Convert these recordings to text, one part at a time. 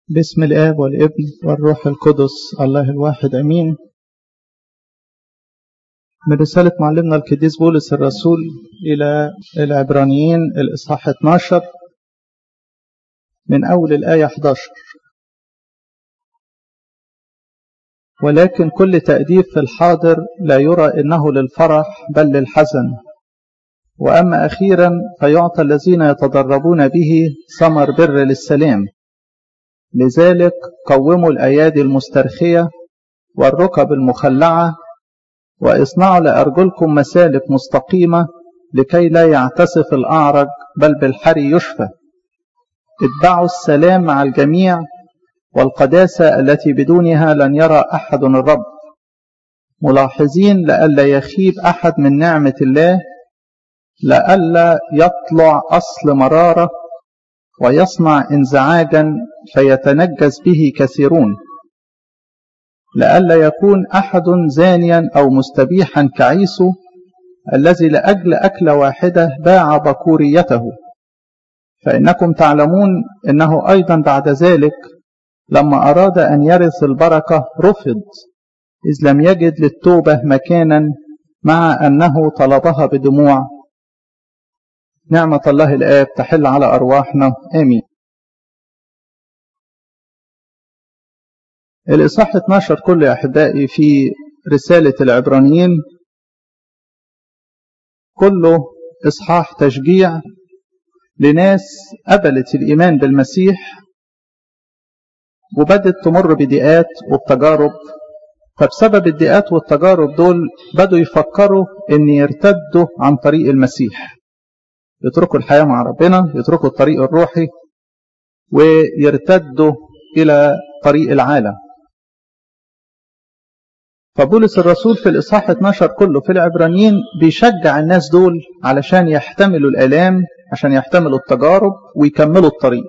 باسم الآب والابن والروح القدس الله الواحد أمين من رسالة معلمنا القديس بولس الرسول إلى العبرانيين الإصحاح 12 من أول الآية 11 ولكن كل تأديب في الحاضر لا يرى إنه للفرح بل للحزن وأما أخيرا فيعطى الذين يتدربون به ثمر بر للسلام لذلك قوموا الأيادي المسترخية والركب المخلعة واصنعوا لأرجلكم مسالك مستقيمة لكي لا يعتسف الأعرج بل بالحري يشفى اتبعوا السلام مع الجميع والقداسة التي بدونها لن يرى أحد الرب ملاحظين لئلا يخيب أحد من نعمة الله لئلا يطلع أصل مرارة ويصنع انزعاجا فيتنجس به كثيرون لئلا يكون أحد زانيا أو مستبيحا كعيسو الذي لأجل أكلة واحدة باع بكوريته فإنكم تعلمون أنه أيضا بعد ذلك لما أراد أن يرث البركة رفض إذ لم يجد للتوبة مكانا مع أنه طلبها بدموع نعمة الله الآب تحل على أرواحنا آمين الإصحاح 12 كل يا أحبائي في رسالة العبرانيين كله إصحاح تشجيع لناس قبلت الإيمان بالمسيح وبدت تمر بضيقات وبتجارب فبسبب الضيقات والتجارب دول بدوا يفكروا ان يرتدوا عن طريق المسيح يتركوا الحياة مع ربنا يتركوا الطريق الروحي ويرتدوا إلى طريق العالم فبولس الرسول في الإصحاح 12 كله في العبرانيين بيشجع الناس دول علشان يحتملوا الآلام عشان يحتملوا التجارب ويكملوا الطريق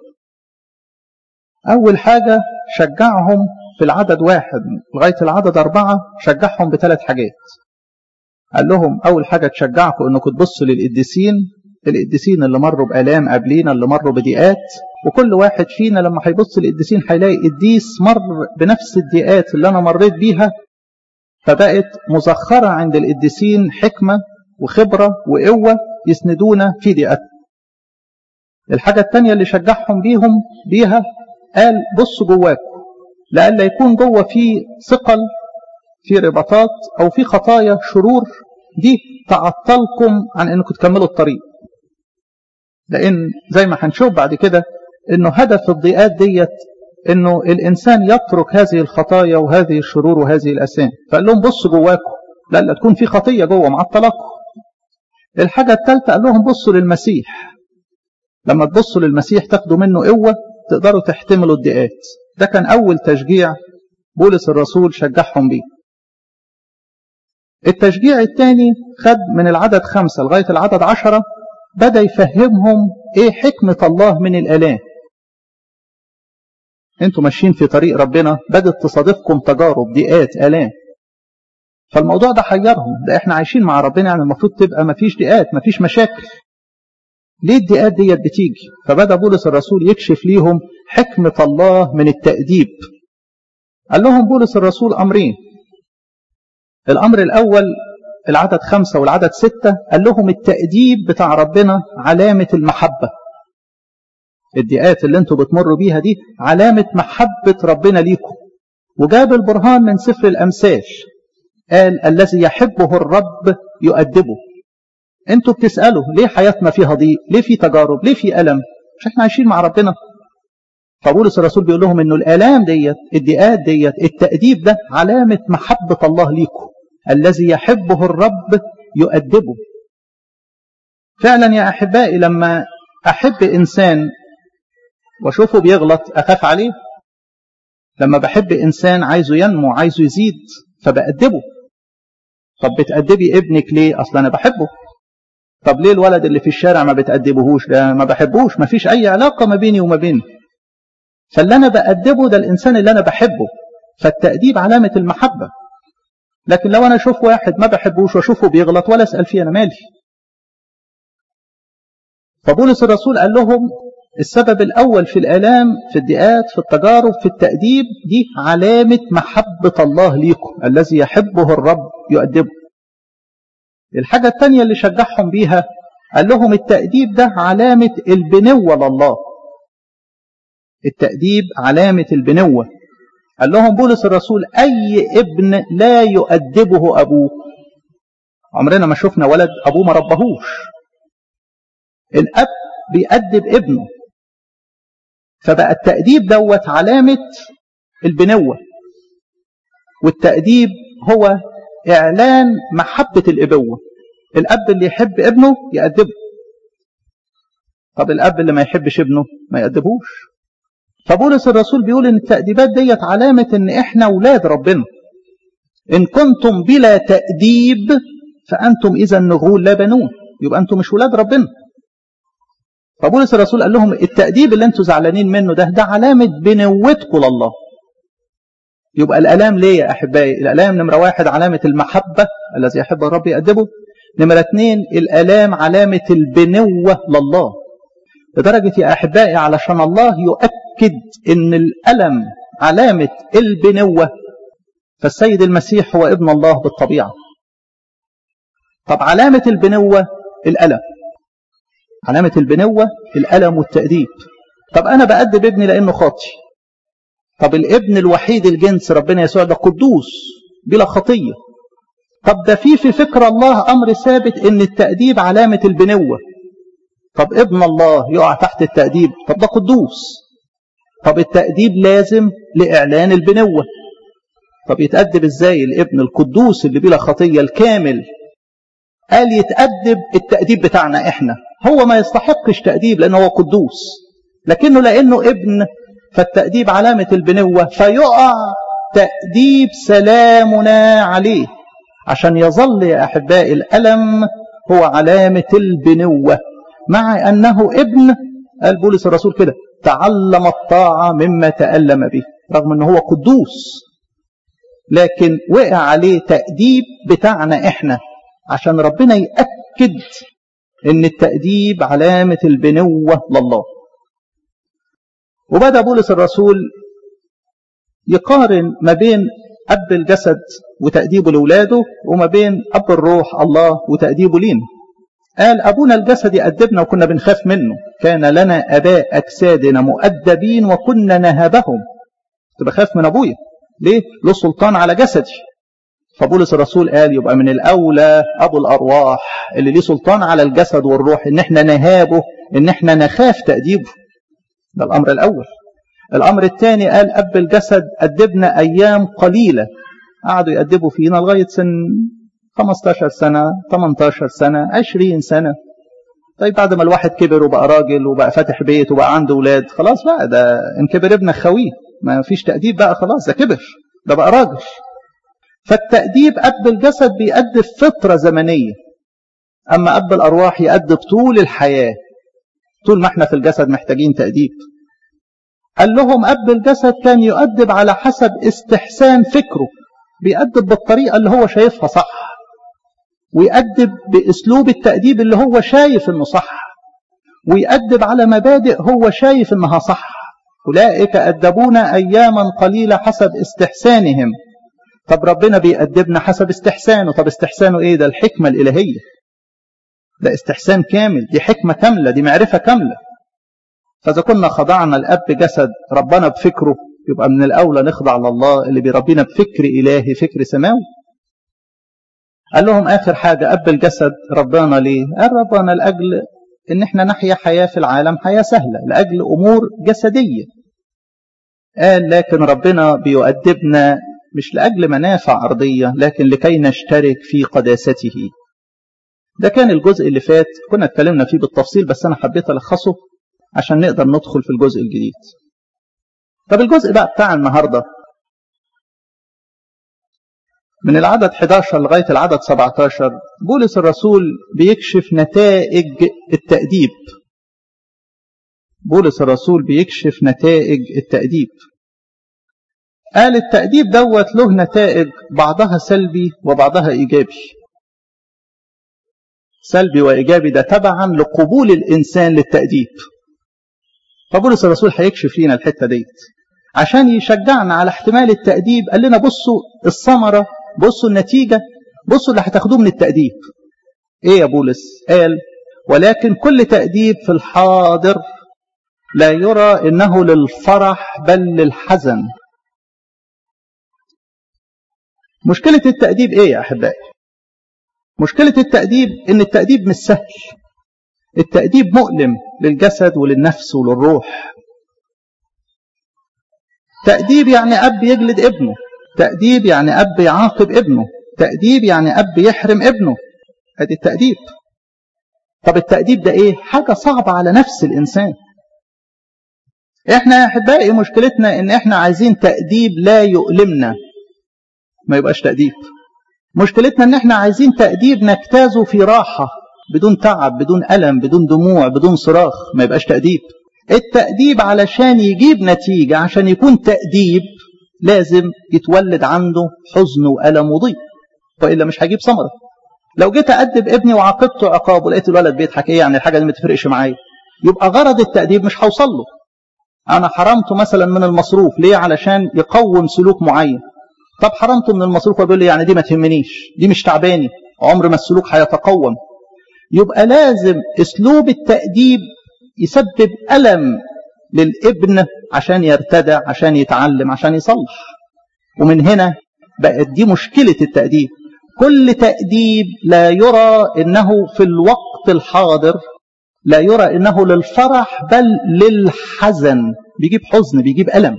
أول حاجة شجعهم في العدد واحد لغاية العدد أربعة شجعهم بثلاث حاجات قال لهم أول حاجة تشجعكم أنكم تبصوا للقديسين القديسين اللي مروا بآلام قبلينا اللي مروا بضيقات وكل واحد فينا لما هيبص للقديسين هيلاقي قديس مر بنفس الضيقات اللي أنا مريت بيها فبقت مزخرة عند القديسين حكمة وخبرة وقوة يسندونا في ضيقتنا الحاجة الثانية اللي شجعهم بيهم بيها قال بصوا جواكم لئلا يكون جوه في ثقل في رباطات او في خطايا شرور دي تعطلكم عن انكم تكملوا الطريق لان زي ما هنشوف بعد كده انه هدف الضيقات ديت انه الانسان يترك هذه الخطايا وهذه الشرور وهذه الاسام فقال لهم بصوا جواكم لئلا تكون في خطيه جوه معطلكم الحاجه الثالثه قال لهم بصوا للمسيح لما تبصوا للمسيح تاخدوا منه قوه تقدروا تحتملوا الضيقات ده كان أول تشجيع بولس الرسول شجعهم بيه التشجيع الثاني خد من العدد خمسة لغاية العدد عشرة بدأ يفهمهم ايه حكمة الله من الآلام انتوا ماشيين في طريق ربنا بدأت تصادفكم تجارب ضيقات آلام فالموضوع ده حيرهم ده احنا عايشين مع ربنا يعني المفروض تبقى مفيش ضيقات مفيش مشاكل ليه الضيقات ديت بتيجي فبدا بولس الرسول يكشف ليهم حكمه الله من التاديب قال لهم بولس الرسول امرين الامر الاول العدد خمسة والعدد ستة قال لهم التأديب بتاع ربنا علامة المحبة الضيقات اللي انتوا بتمروا بيها دي علامة محبة ربنا ليكم وجاب البرهان من سفر الأمثال قال الذي يحبه الرب يؤدبه انتوا بتسألوا ليه حياتنا فيها ضيق ليه في تجارب ليه في ألم مش احنا عايشين مع ربنا فبولس الرسول بيقول لهم انه الآلام ديت الضيقات ديت التأديب ده علامة محبة الله ليكم الذي يحبه الرب يؤدبه فعلا يا أحبائي لما أحب إنسان وأشوفه بيغلط أخاف عليه لما بحب إنسان عايزه ينمو عايزه يزيد فبأدبه طب بتأدبي ابنك ليه أصلا أنا بحبه طب ليه الولد اللي في الشارع ما بتأدبهوش ده ما بحبوش ما فيش أي علاقة ما بيني وما بينه فاللي أنا بأدبه ده الإنسان اللي أنا بحبه فالتأديب علامة المحبة لكن لو أنا أشوف واحد ما بحبوش وأشوفه بيغلط ولا أسأل فيه أنا مالي فبولس الرسول قال لهم السبب الأول في الآلام في الضيقات في التجارب في التأديب دي علامة محبة الله ليكم الذي يحبه الرب يؤدبه الحاجة الثانية اللي شجعهم بيها قال لهم التأديب ده علامة البنوة لله التأديب علامة البنوة قال لهم بولس الرسول أي ابن لا يؤدبه أبوه عمرنا ما شفنا ولد أبوه ما ربهوش الأب بيأدب ابنه فبقى التأديب دوت علامة البنوة والتأديب هو إعلان محبة الإبوة الأب اللي يحب ابنه يأدبه طب الأب اللي ما يحبش ابنه ما يأدبوش فبولس الرسول بيقول ان التأديبات ديت علامة ان احنا ولاد ربنا ان كنتم بلا تأديب فأنتم إذا نغول لا بنون يبقى أنتم مش ولاد ربنا فبولس الرسول قال لهم التأديب اللي انتم زعلانين منه ده ده علامة بنوتكم لله يبقى الألام ليه يا أحبائي الألام نمرة واحد علامة المحبة الذي يحب الرب يأدبه نمرة اثنين الألام علامة البنوة لله لدرجة يا أحبائي علشان الله يؤكد أن الألم علامة البنوة فالسيد المسيح هو ابن الله بالطبيعة طب علامة البنوة الألم علامة البنوة الألم والتأديب طب أنا بأدب ابني لأنه خاطي طب الابن الوحيد الجنس ربنا يسوع ده قدوس بلا خطية طب ده في في فكر الله أمر ثابت إن التأديب علامة البنوة طب ابن الله يقع تحت التأديب طب ده قدوس طب التأديب لازم لإعلان البنوة طب يتأدب إزاي الابن القدوس اللي بلا خطية الكامل قال يتأدب التأديب بتاعنا إحنا هو ما يستحقش تأديب لأنه هو قدوس لكنه لأنه ابن فالتأديب علامة البنوة فيقع تأديب سلامنا عليه عشان يظل يا أحبائي الألم هو علامة البنوة مع أنه ابن قال بولس الرسول كده تعلم الطاعة مما تألم به رغم أنه هو قدوس لكن وقع عليه تأديب بتاعنا إحنا عشان ربنا يأكد ان التأديب علامة البنوة لله وبدأ بولس الرسول يقارن ما بين أب الجسد وتأديبه لأولاده وما بين أب الروح الله وتأديبه لينا قال أبونا الجسد يأدبنا وكنا بنخاف منه كان لنا أباء أجسادنا مؤدبين وكنا نهابهم كنت بخاف من أبويا ليه؟ له سلطان على جسدي فبولس الرسول قال يبقى من الأولى أبو الأرواح اللي ليه سلطان على الجسد والروح إن احنا نهابه إن احنا نخاف تأديبه ده الأمر الأول الأمر الثاني قال أب الجسد أدبنا أيام قليلة قعدوا يأدبوا فينا لغاية سن 15 سنة 18 سنة 20 سنة طيب بعد ما الواحد كبر وبقى راجل وبقى فاتح بيت وبقى عنده أولاد خلاص بقى ده إن كبر ابنك خويه ما فيش تأديب بقى خلاص ده كبر ده بقى راجل فالتأديب أب الجسد بيأدب فترة زمنية أما أب الأرواح يأدب طول الحياة طول ما احنا في الجسد محتاجين تأديب قال لهم أب الجسد كان يؤدب على حسب استحسان فكره بيأدب بالطريقة اللي هو شايفها صح ويأدب بأسلوب التأديب اللي هو شايف إنه صح ويأدب على مبادئ هو شايف إنها صح أولئك أدبونا أياما قليلة حسب استحسانهم طب ربنا بيأدبنا حسب استحسانه طب استحسانه ايه ده الحكمة الإلهية ده استحسان كامل دي حكمة كاملة دي معرفة كاملة فإذا كنا خضعنا الأب جسد ربنا بفكره يبقى من الأولى نخضع لله اللي بيربينا بفكر إلهي فكر سماوي قال لهم آخر حاجة أب الجسد ربنا ليه قال ربنا لأجل إن احنا نحيا حياة في العالم حياة سهلة لأجل أمور جسدية قال لكن ربنا بيؤدبنا مش لأجل منافع أرضية لكن لكي نشترك في قداسته ده كان الجزء اللي فات كنا اتكلمنا فيه بالتفصيل بس أنا حبيت ألخصه عشان نقدر ندخل في الجزء الجديد طب الجزء بقى بتاع النهاردة من العدد 11 لغاية العدد 17 بولس الرسول بيكشف نتائج التأديب بولس الرسول بيكشف نتائج التأديب قال التأديب دوت له نتائج بعضها سلبي وبعضها إيجابي سلبي وإيجابي ده تبعا لقبول الإنسان للتأديب فبولس الرسول هيكشف لينا الحته ديت عشان يشجعنا على احتمال التأديب قال لنا بصوا الثمرة بصوا النتيجة بصوا اللي هتاخدوه من التأديب ايه يا بولس قال ولكن كل تأديب في الحاضر لا يرى انه للفرح بل للحزن مشكلة التأديب ايه يا احبائي مشكلة التأديب ان التأديب مش سهل التأديب مؤلم للجسد وللنفس وللروح تأديب يعني أب يجلد ابنه تأديب يعني أب يعاقب ابنه تأديب يعني أب يحرم ابنه ادي التأديب طب التأديب ده ايه حاجة صعبة على نفس الإنسان احنا يا احبائي مشكلتنا ان احنا عايزين تأديب لا يؤلمنا ما يبقاش تأديب مشكلتنا ان احنا عايزين تأديب نجتازه في راحة بدون تعب بدون ألم بدون دموع بدون صراخ ما يبقاش تأديب التأديب علشان يجيب نتيجة عشان يكون تأديب لازم يتولد عنده حزن وألم وضيق وإلا مش هيجيب ثمرة لو جيت أدب ابني وعاقبته عقاب ولقيت الولد بيضحك إيه يعني الحاجة دي ما تفرقش معايا يبقى غرض التأديب مش هوصل له أنا حرمته مثلا من المصروف ليه علشان يقوم سلوك معين طب حرمته من المصروف وبيقول لي يعني دي ما تهمنيش دي مش تعباني عمر ما السلوك هيتقوم يبقى لازم اسلوب التأديب يسبب ألم للابن عشان يرتدع عشان يتعلم عشان يصلح ومن هنا بقت دي مشكلة التأديب كل تأديب لا يرى إنه في الوقت الحاضر لا يرى إنه للفرح بل للحزن بيجيب حزن بيجيب ألم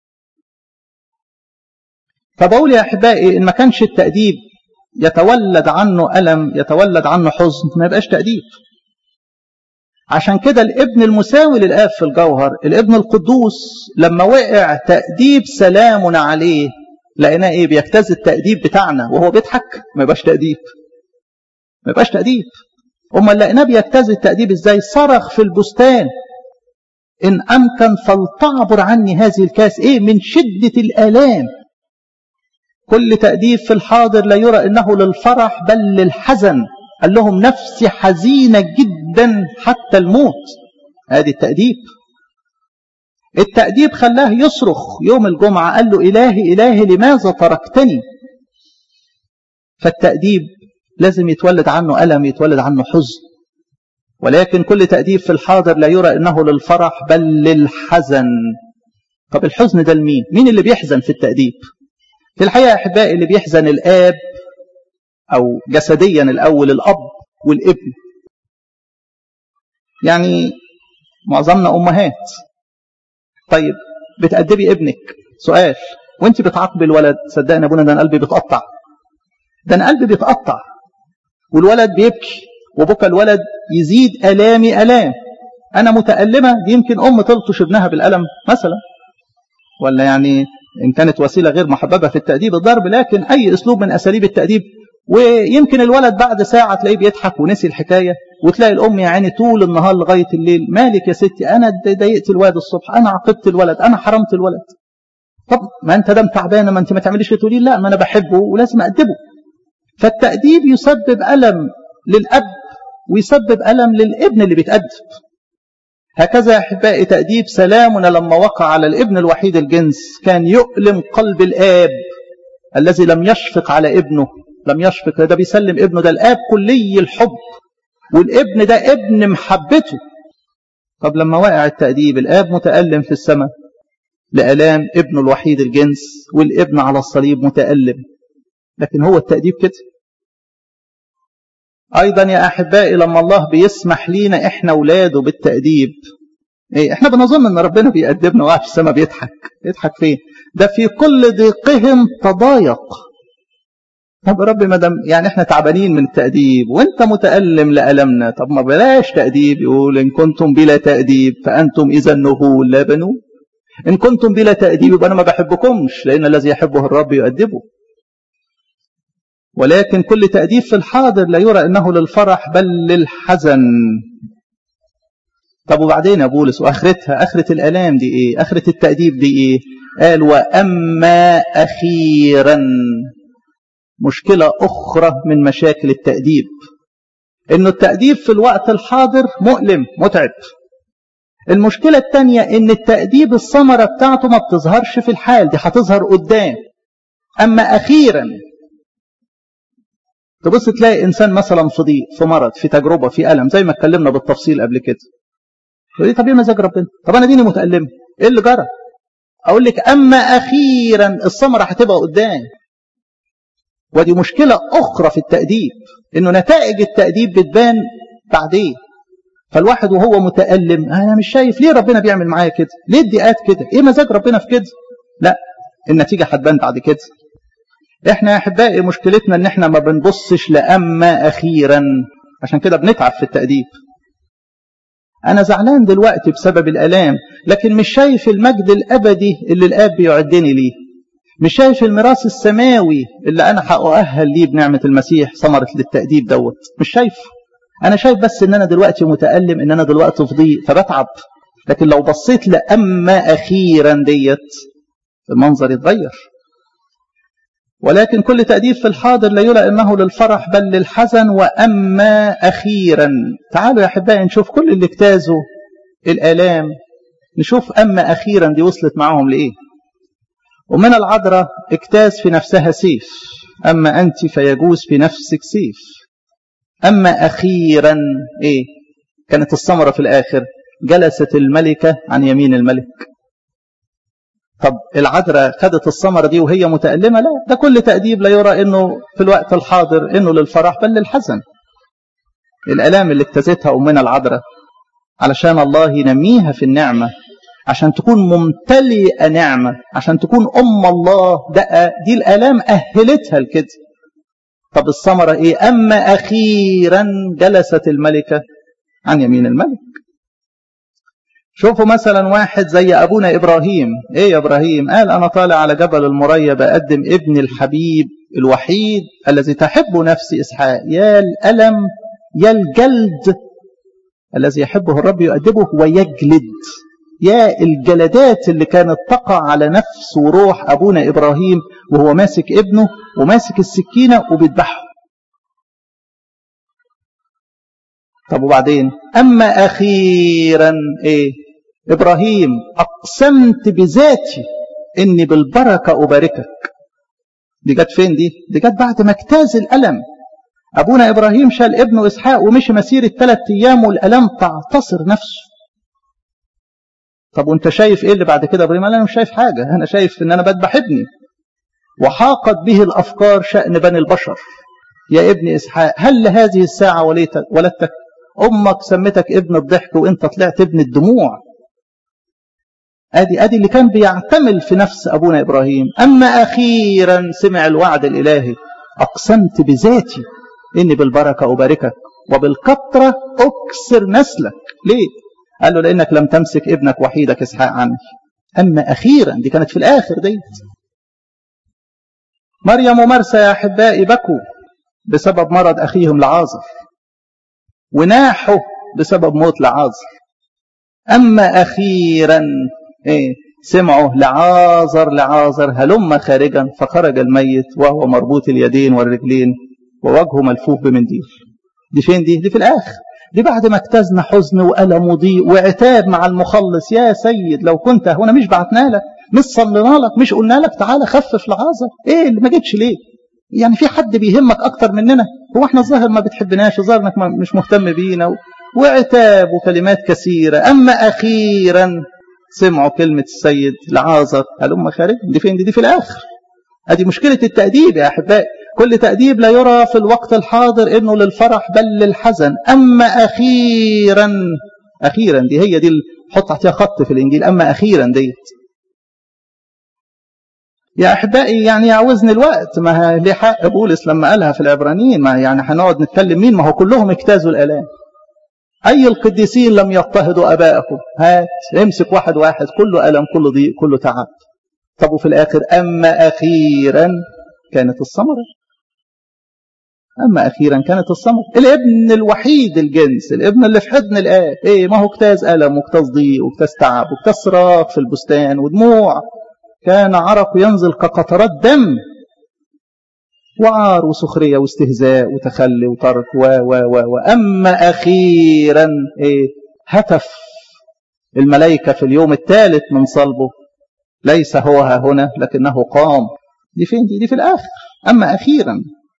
فبقول يا أحبائي إن ما كانش التأديب يتولد عنه ألم يتولد عنه حزن ما يبقاش تأديب عشان كده الابن المساوي للآب في الجوهر الابن القدوس لما وقع تأديب سلام عليه لقيناه ايه بيجتاز التأديب بتاعنا وهو بيضحك ما يبقاش تأديب ما يبقاش تأديب امال لقيناه بيجتاز التأديب ازاي صرخ في البستان ان امكن فلتعبر عني هذه الكاس ايه من شدة الآلام كل تأديب في الحاضر لا يرى انه للفرح بل للحزن قال لهم نفسي حزينة جدا حتى الموت ادي التأديب التأديب خلاه يصرخ يوم الجمعة قال له إلهي إلهي لماذا تركتني فالتأديب لازم يتولد عنه ألم يتولد عنه حزن ولكن كل تأديب في الحاضر لا يرى إنه للفرح بل للحزن طب الحزن ده لمين مين اللي بيحزن في التأديب في الحقيقة أحبائي اللي بيحزن الآب أو جسديا الأول الأب والابن يعني معظمنا أمهات طيب بتأدبي ابنك سؤال وانت بتعاقبي الولد صدقني ابونا ده انا قلبي بيتقطع ده انا قلبي بيتقطع والولد بيبكي وبكى الولد يزيد الامي الام انا متألمة دي يمكن ام تلطش ابنها بالقلم مثلا ولا يعني ان كانت وسيلة غير محببة في التأديب الضرب لكن اي اسلوب من اساليب التأديب ويمكن الولد بعد ساعة تلاقيه بيضحك ونسي الحكاية وتلاقي الأم يا عيني طول النهار لغاية الليل مالك يا ستي أنا ضايقت الولد الصبح أنا عاقبت الولد أنا حرمت الولد طب ما أنت دم تعبانة ما أنت ما تعمليش تقولي لا ما أنا بحبه ولازم أدبه فالتأديب يسبب ألم للأب ويسبب ألم للابن اللي بيتأدب هكذا يا أحبائي تأديب سلامنا لما وقع على الابن الوحيد الجنس كان يؤلم قلب الآب الذي لم يشفق على ابنه لم يشفق ده بيسلم ابنه ده الآب كلي الحب والابن ده ابن محبته طب لما وقع التأديب الآب متألم في السماء لألام ابنه الوحيد الجنس والابن على الصليب متألم لكن هو التأديب كده أيضا يا أحبائي لما الله بيسمح لينا إحنا ولاده بالتأديب إيه إحنا بنظن إن ربنا بيأدبنا وقاعد في السماء بيضحك يضحك فين ده في كل ضيقهم تضايق طب رب ما دام يعني احنا تعبانين من التأديب وانت متألم لألمنا طب ما بلاش تأديب يقول ان كنتم بلا تأديب فأنتم إذا النهول لا بنون إن كنتم بلا تأديب يبقى أنا ما بحبكمش لأن الذي يحبه الرب يؤدبه ولكن كل تأديب في الحاضر لا يرى أنه للفرح بل للحزن طب وبعدين يا بولس وآخرتها آخرة الألام دي إيه آخرة التأديب دي إيه قال وأما أخيرا مشكلة أخرى من مشاكل التأديب إنه التأديب في الوقت الحاضر مؤلم متعب المشكلة الثانية ان التأديب الثمرة بتاعته ما بتظهرش في الحال دي هتظهر قدام اما اخيرا تبص تلاقي انسان مثلا في ضيق في مرض في تجربة في ألم زي ما اتكلمنا بالتفصيل قبل كده تقول لي طب ايه مزاج ربنا طب انا ديني متألمة ايه اللي جرى اقول لك اما اخيرا الثمرة هتبقى قدام ودي مشكلة اخرى في التأديب انه نتائج التأديب بتبان بعدين فالواحد وهو متألم انا مش شايف ليه ربنا بيعمل معايا كده ليه الضيقات كده ايه مزاج ربنا في كده لا النتيجة هتبان بعد كده احنا يا احبائي مشكلتنا ان احنا ما بنبصش لاما اخيرا عشان كده بنتعب في التأديب انا زعلان دلوقتي بسبب الالام لكن مش شايف المجد الابدي اللي الاب بيعدني ليه مش شايف الميراث السماوي اللي انا هأؤهل ليه بنعمة المسيح ثمرة للتأديب دوت مش شايف انا شايف بس ان انا دلوقتي متألم ان انا دلوقتي في ضيق فبتعب لكن لو بصيت لأما أخيرا ديت المنظر يتغير ولكن كل تأديب في الحاضر لا يلى أنه للفرح بل للحزن وأما أخيرا تعالوا يا أحبائي نشوف كل اللي اجتازوا الآلام نشوف أما أخيرا دي وصلت معاهم لإيه ومن العذراء اجتاز في نفسها سيف أما أنت فيجوز في نفسك سيف أما أخيرا إيه كانت الثمرة في الآخر جلست الملكة عن يمين الملك طب العذراء خدت الثمرة دي وهي متألمة لا ده كل تأديب لا يرى انه في الوقت الحاضر انه للفرح بل للحزن الالام اللي اجتازتها امنا العذراء علشان الله ينميها في النعمة عشان تكون ممتلئة نعمة عشان تكون أم الله ده دي الآلام أهلتها لكده طب الثمرة إيه أما أخيرا جلست الملكة عن يمين الملك شوفوا مثلا واحد زي أبونا إبراهيم إيه يا إبراهيم قال أنا طالع على جبل المريا بقدم ابن الحبيب الوحيد الذي تحب نفسي إسحاق يا الألم يا الجلد الذي يحبه الرب يؤدبه ويجلد يا الجلدات اللي كانت تقع على نفس وروح أبونا إبراهيم وهو ماسك ابنه وماسك السكينة وبيذبحه طب وبعدين أما أخيرا إيه إبراهيم أقسمت بذاتي إني بالبركة أباركك دي جت فين دي دي جت بعد ما اجتاز الألم أبونا إبراهيم شال ابنه إسحاق ومشي مسيرة ثلاث أيام والألم تعتصر نفسه طب وانت شايف ايه اللي بعد كده ابراهيم قال انا مش شايف حاجه انا شايف ان انا بذبح ابني وحاقت به الافكار شان بني البشر يا ابن اسحاق هل لهذه الساعه ولدتك امك سمتك ابن الضحك وانت طلعت ابن الدموع ادي ادي اللي كان بيعتمل في نفس ابونا ابراهيم اما اخيرا سمع الوعد الالهي اقسمت بذاتي اني بالبركه اباركك وبالكثره اكسر نسلك ليه قال له لانك لم تمسك ابنك وحيدك اسحاق عني اما اخيرا دي كانت في الاخر ديت مريم ومرسى يا احبائي بكوا بسبب مرض اخيهم لعازر وناحوا بسبب موت لعازر اما اخيرا ايه سمعوا لعازر لعازر هلم خارجا فخرج الميت وهو مربوط اليدين والرجلين ووجهه ملفوف بمنديل دي فين دي دي في الاخر دي بعد ما اجتزنا حزن وألم وضيق وعتاب مع المخلص يا سيد لو كنت هنا مش بعتنا لك مش صلينا لك مش قلنا لك تعالى خفف العازة ايه اللي ما جيتش ليه يعني في حد بيهمك اكتر مننا هو احنا الظاهر ما بتحبناش الظاهر انك مش مهتم بينا وعتاب وكلمات كثيرة اما اخيرا سمعوا كلمة السيد لعازر هلم خارج دي فين دي, دي في الاخر ادي مشكلة التأديب يا احبائي كل تأديب لا يرى في الوقت الحاضر انه للفرح بل للحزن اما اخيرا اخيرا دي هي دي حط تحتها خط في الانجيل اما اخيرا ديت يا احبائي يعني يعوزني الوقت ما ليه حق بولس لما قالها في العبرانيين ما يعني هنقعد نتكلم مين ما هو كلهم اجتازوا الالام اي القديسين لم يضطهدوا ابائهم هات امسك واحد واحد كله الم كله ضيق كله تعب طب وفي الاخر اما اخيرا كانت الثمره أما أخيرا كانت الثمرة الابن الوحيد الجنس الابن اللي في حضن الآب إيه ما هو اجتاز ألم واجتاز ضيق واجتاز تعب واجتاز صراخ في البستان ودموع كان عرق ينزل كقطرات دم وعار وسخرية واستهزاء وتخلي وترك و و و وأما أخيرا إيه هتف الملائكة في اليوم الثالث من صلبه ليس هو ها هنا لكنه قام دي فين دي, دي في الآخر أما أخيرا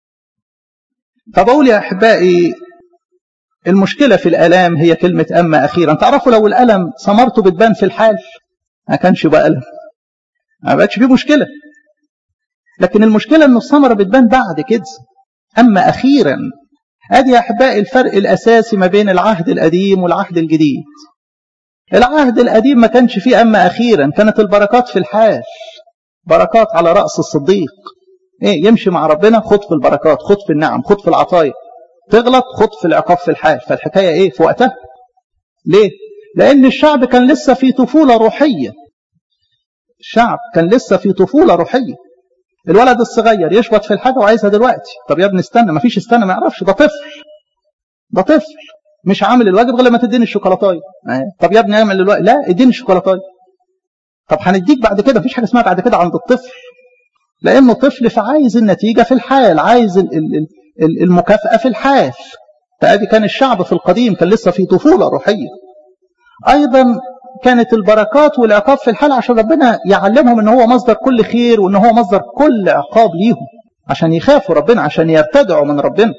فبقول يا أحبائي المشكلة في الألام هي كلمة أما أخيرا تعرفوا لو الألم ثمرته بتبان في الحال ما كانش بقى ألم ما بقتش فيه مشكلة لكن المشكلة أن الثمرة بتبان بعد كده أما أخيرا أدي يا أحبائي الفرق الأساسي ما بين العهد القديم والعهد الجديد العهد القديم ما كانش فيه أما أخيرا كانت البركات في الحال بركات على رأس الصديق إيه يمشي مع ربنا خد في البركات خد في النعم خد في العطايا تغلط خد في العقاب في الحال فالحكاية إيه في وقتها ليه لأن الشعب كان لسه في طفولة روحية الشعب كان لسه في طفولة روحية الولد الصغير يشبط في الحاجة وعايزها دلوقتي طب يا ابني استنى ما فيش استنى ما يعرفش ده طفل ده طفل مش عامل الواجب غير لما تديني الشوكولاتايه طب يا ابني اعمل الواجب لا اديني الشوكولاتايه طب هنديك بعد كده مفيش حاجه اسمها بعد كده عند الطفل لانه طفل فعايز النتيجه في الحال عايز المكافاه في الحال فادي كان الشعب في القديم كان لسه في طفوله روحيه ايضا كانت البركات والعقاب في الحال عشان ربنا يعلمهم ان هو مصدر كل خير وان هو مصدر كل عقاب ليهم عشان يخافوا ربنا عشان يرتدعوا من ربنا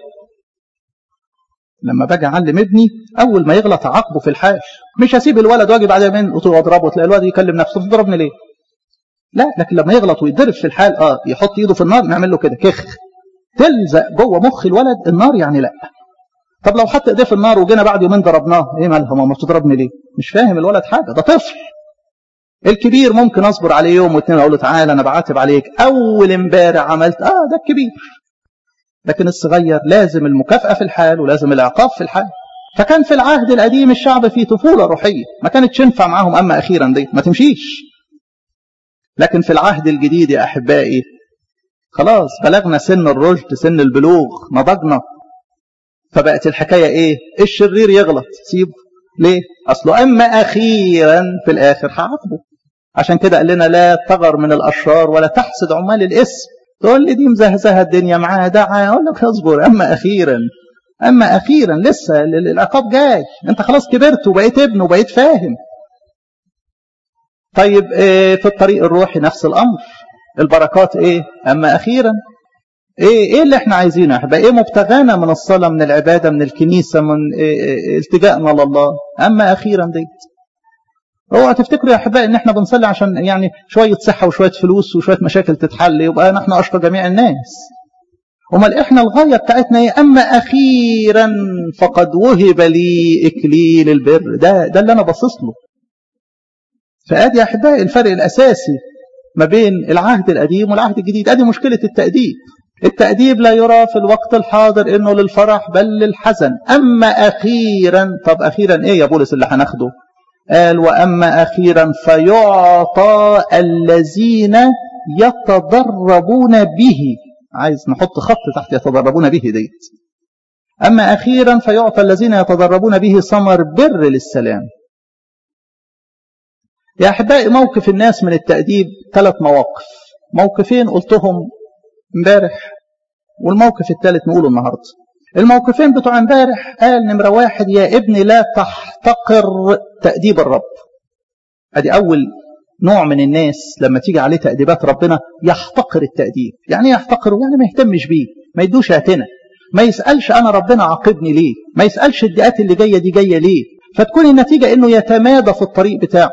لما باجي اعلم ابني اول ما يغلط اعاقبه في الحال مش هسيب الولد واجي بعد يومين واضربه تلاقي الولد يكلم نفسه تضربني ليه لا لكن لما يغلط ويضرب في الحال اه يحط ايده في النار نعمل له كده كخ تلزق جوه مخ الولد النار يعني لا طب لو حط ايديه في النار وجينا بعد يومين ضربناه ايه مالها ماما بتضربني ليه مش فاهم الولد حاجه ده طفل الكبير ممكن اصبر عليه يوم واثنين اقول له تعالى انا بعاتب عليك اول امبارح عملت اه ده الكبير لكن الصغير لازم المكافأة في الحال ولازم العقاب في الحال فكان في العهد القديم الشعب في طفولة روحية ما كانت تنفع معاهم أما أخيرا دي ما تمشيش لكن في العهد الجديد يا أحبائي خلاص بلغنا سن الرشد سن البلوغ نضجنا فبقت الحكاية إيه الشرير يغلط سيبه ليه أصله أما أخيرا في الآخر هعاقبه عشان كده قال لنا لا تغر من الأشرار ولا تحسد عمال الاسم تقول لي دي مزهزهه الدنيا معاها دعا اقول لك اصبر اما اخيرا اما اخيرا لسه العقاب جاي انت خلاص كبرت وبقيت ابن وبقيت فاهم طيب في الطريق الروحي نفس الامر البركات ايه اما اخيرا ايه ايه اللي احنا عايزينه احنا ايه مبتغانا من الصلاه من العباده من الكنيسه من إيه التجائنا لله اما اخيرا ديت اوعى تفتكروا يا احبائي ان احنا بنصلي عشان يعني شويه صحه وشويه فلوس وشويه مشاكل تتحل يبقى نحن اشقى جميع الناس امال احنا الغايه بتاعتنا ايه اما اخيرا فقد وهب لي اكليل البر ده ده اللي انا باصص له فادي يا احبائي الفرق الاساسي ما بين العهد القديم والعهد الجديد ادي مشكله التاديب التأديب لا يرى في الوقت الحاضر انه للفرح بل للحزن اما اخيرا طب اخيرا ايه يا بولس اللي هناخده قال وأما أخيرا فيعطى الذين يتضربون به عايز نحط خط تحت يتضربون به ديت أما أخيرا فيعطى الذين يتضربون به ثمر بر للسلام يا أحبائي موقف الناس من التأديب ثلاث مواقف موقفين قلتهم امبارح والموقف الثالث نقوله النهارده الموقفين بتوع امبارح قال نمرة واحد يا ابني لا تحتقر تأديب الرب ادي أول نوع من الناس لما تيجي عليه تأديبات ربنا يحتقر التأديب يعني ايه يحتقره يعني ما يهتمش بيه ما يدوش اعتنا ما يسألش أنا ربنا عاقبني ليه ما يسألش الدقات اللي جاية دي جاية ليه فتكون النتيجة انه يتمادى في الطريق بتاعه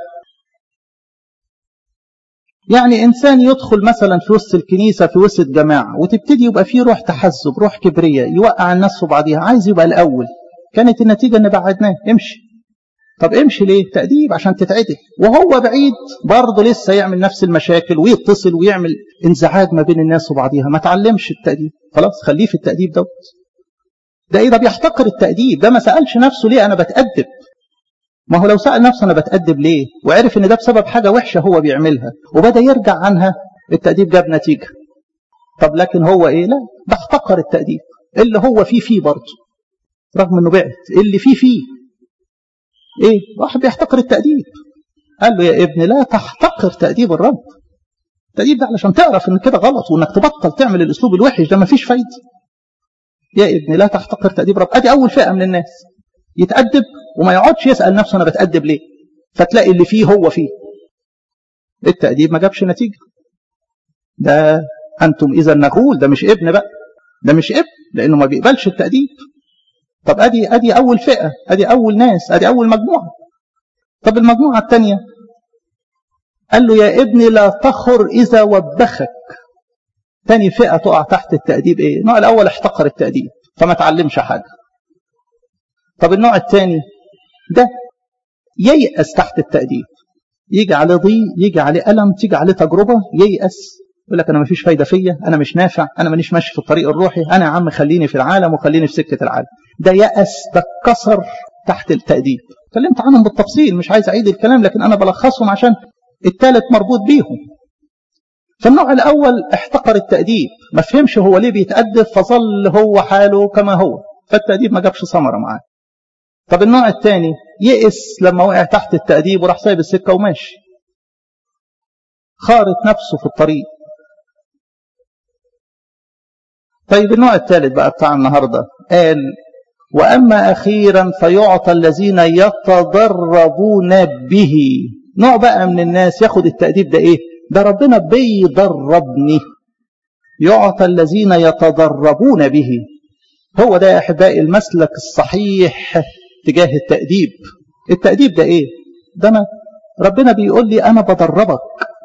يعني إنسان يدخل مثلا في وسط الكنيسة في وسط جماعة وتبتدي يبقى فيه روح تحزب روح كبرية يوقع الناس في بعضيها عايز يبقى الأول كانت النتيجة إن بعدناه امشي طب امشي ليه تأديب عشان تتعدل وهو بعيد برضه لسه يعمل نفس المشاكل ويتصل ويعمل انزعاج ما بين الناس وبعضيها ما تعلمش التأديب خلاص خليه في التأديب دوت ده ايه ده بيحتقر التأديب ده ما سألش نفسه ليه أنا بتأدب ما هو لو سأل نفسه أنا بتأدب ليه وعرف إن ده بسبب حاجة وحشة هو بيعملها وبدأ يرجع عنها التأديب جاب نتيجة طب لكن هو إيه لا ده احتقر التأديب اللي هو فيه فيه برضه رغم إنه بعت اللي فيه فيه إيه واحد بيحتقر التأديب قال له يا ابن لا تحتقر تأديب الرب التأديب ده علشان تعرف إن كده غلط وإنك تبطل تعمل الأسلوب الوحش ده مفيش فايدة يا ابن لا تحتقر تأديب الرب أدي أول فئة من الناس يتأدب وما يقعدش يسأل نفسه أنا بتأدب ليه فتلاقي اللي فيه هو فيه التأديب ما جابش نتيجة ده أنتم إذا نغول ده مش ابن بقى ده مش ابن لأنه ما بيقبلش التأديب طب أدي أدي أول فئة أدي أول ناس أدي أول مجموعة طب المجموعة الثانية قال له يا ابني لا تخر إذا وبخك تاني فئة تقع تحت التأديب إيه النوع الأول احتقر التأديب فما تعلمش حاجة طب النوع الثاني ده ييأس تحت التأديب يجي عليه ضيق يجي عليه ألم تيجي عليه تجربة ييأس يقول لك أنا مفيش فايدة فيا أنا مش نافع أنا مانيش ماشي في الطريق الروحي أنا يا عم خليني في العالم وخليني في سكة العالم ده يأس ده اتكسر تحت التأديب اتكلمت عنهم بالتفصيل مش عايز أعيد الكلام لكن أنا بلخصهم عشان الثالث مربوط بيهم فالنوع الأول احتقر التأديب ما فهمش هو ليه بيتأدب فظل هو حاله كما هو فالتأديب ما جابش ثمرة معاه طب النوع الثاني يئس لما وقع تحت التأديب وراح سايب السكة وماشي خارط نفسه في الطريق طيب النوع الثالث بقى بتاع النهاردة قال وأما أخيرا فيعطى الذين يتدربون به نوع بقى من الناس ياخد التأديب ده إيه ده ربنا بيدربني يعطى الذين يتدربون به هو ده يا أحبائي المسلك الصحيح تجاه التأديب التأديب ده إيه ده أنا ربنا بيقول لي أنا بدربك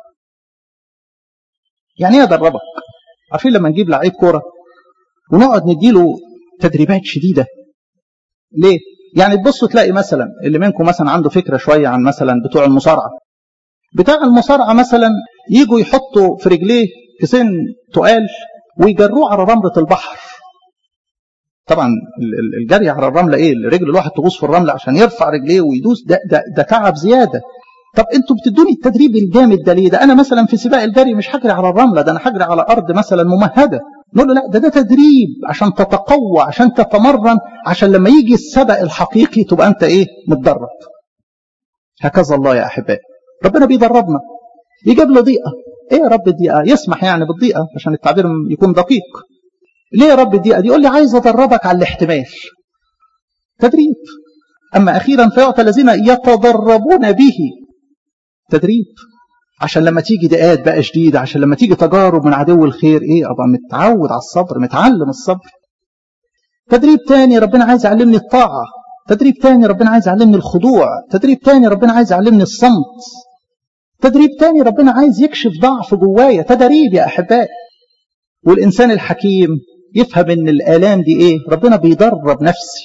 يعني ايه ادربك عارفين لما نجيب لعيب كوره ونقعد نديله تدريبات شديده ليه يعني تبصوا تلاقي مثلا اللي منكم مثلا عنده فكره شويه عن مثلا بتوع المصارعه بتاع المصارعه مثلا يجوا يحطوا في رجليه كيسين تقال ويجروه على رمله البحر طبعا الجري على الرمله ايه الرجل الواحد تغوص في الرمله عشان يرفع رجليه ويدوس ده ده, ده تعب زياده طب انتوا بتدوني التدريب الجامد ده ليه ده انا مثلا في سباق الجري مش هجري على الرمله ده انا هجري على ارض مثلا ممهده نقول له لا ده ده تدريب عشان تتقوى عشان تتمرن عشان لما يجي السبق الحقيقي تبقى انت ايه متدرب هكذا الله يا احبائي ربنا بيدربنا يجيب له ضيقه ايه يا رب الضيقه يسمح يعني بالضيقه عشان التعبير يكون دقيق ليه يا رب الضيقه دي يقول لي عايز ادربك على الاحتمال تدريب اما اخيرا فيعطى الذين يتدربون به تدريب عشان لما تيجي دقات بقى شديدة عشان لما تيجي تجارب من عدو الخير ايه ابقى متعود على الصبر متعلم الصبر تدريب تاني ربنا عايز يعلمني الطاعة تدريب تاني ربنا عايز يعلمني الخضوع تدريب تاني ربنا عايز يعلمني الصمت تدريب تاني ربنا عايز يكشف ضعف جوايا تدريب يا احبائي والانسان الحكيم يفهم ان الالام دي ايه ربنا بيدرب نفسي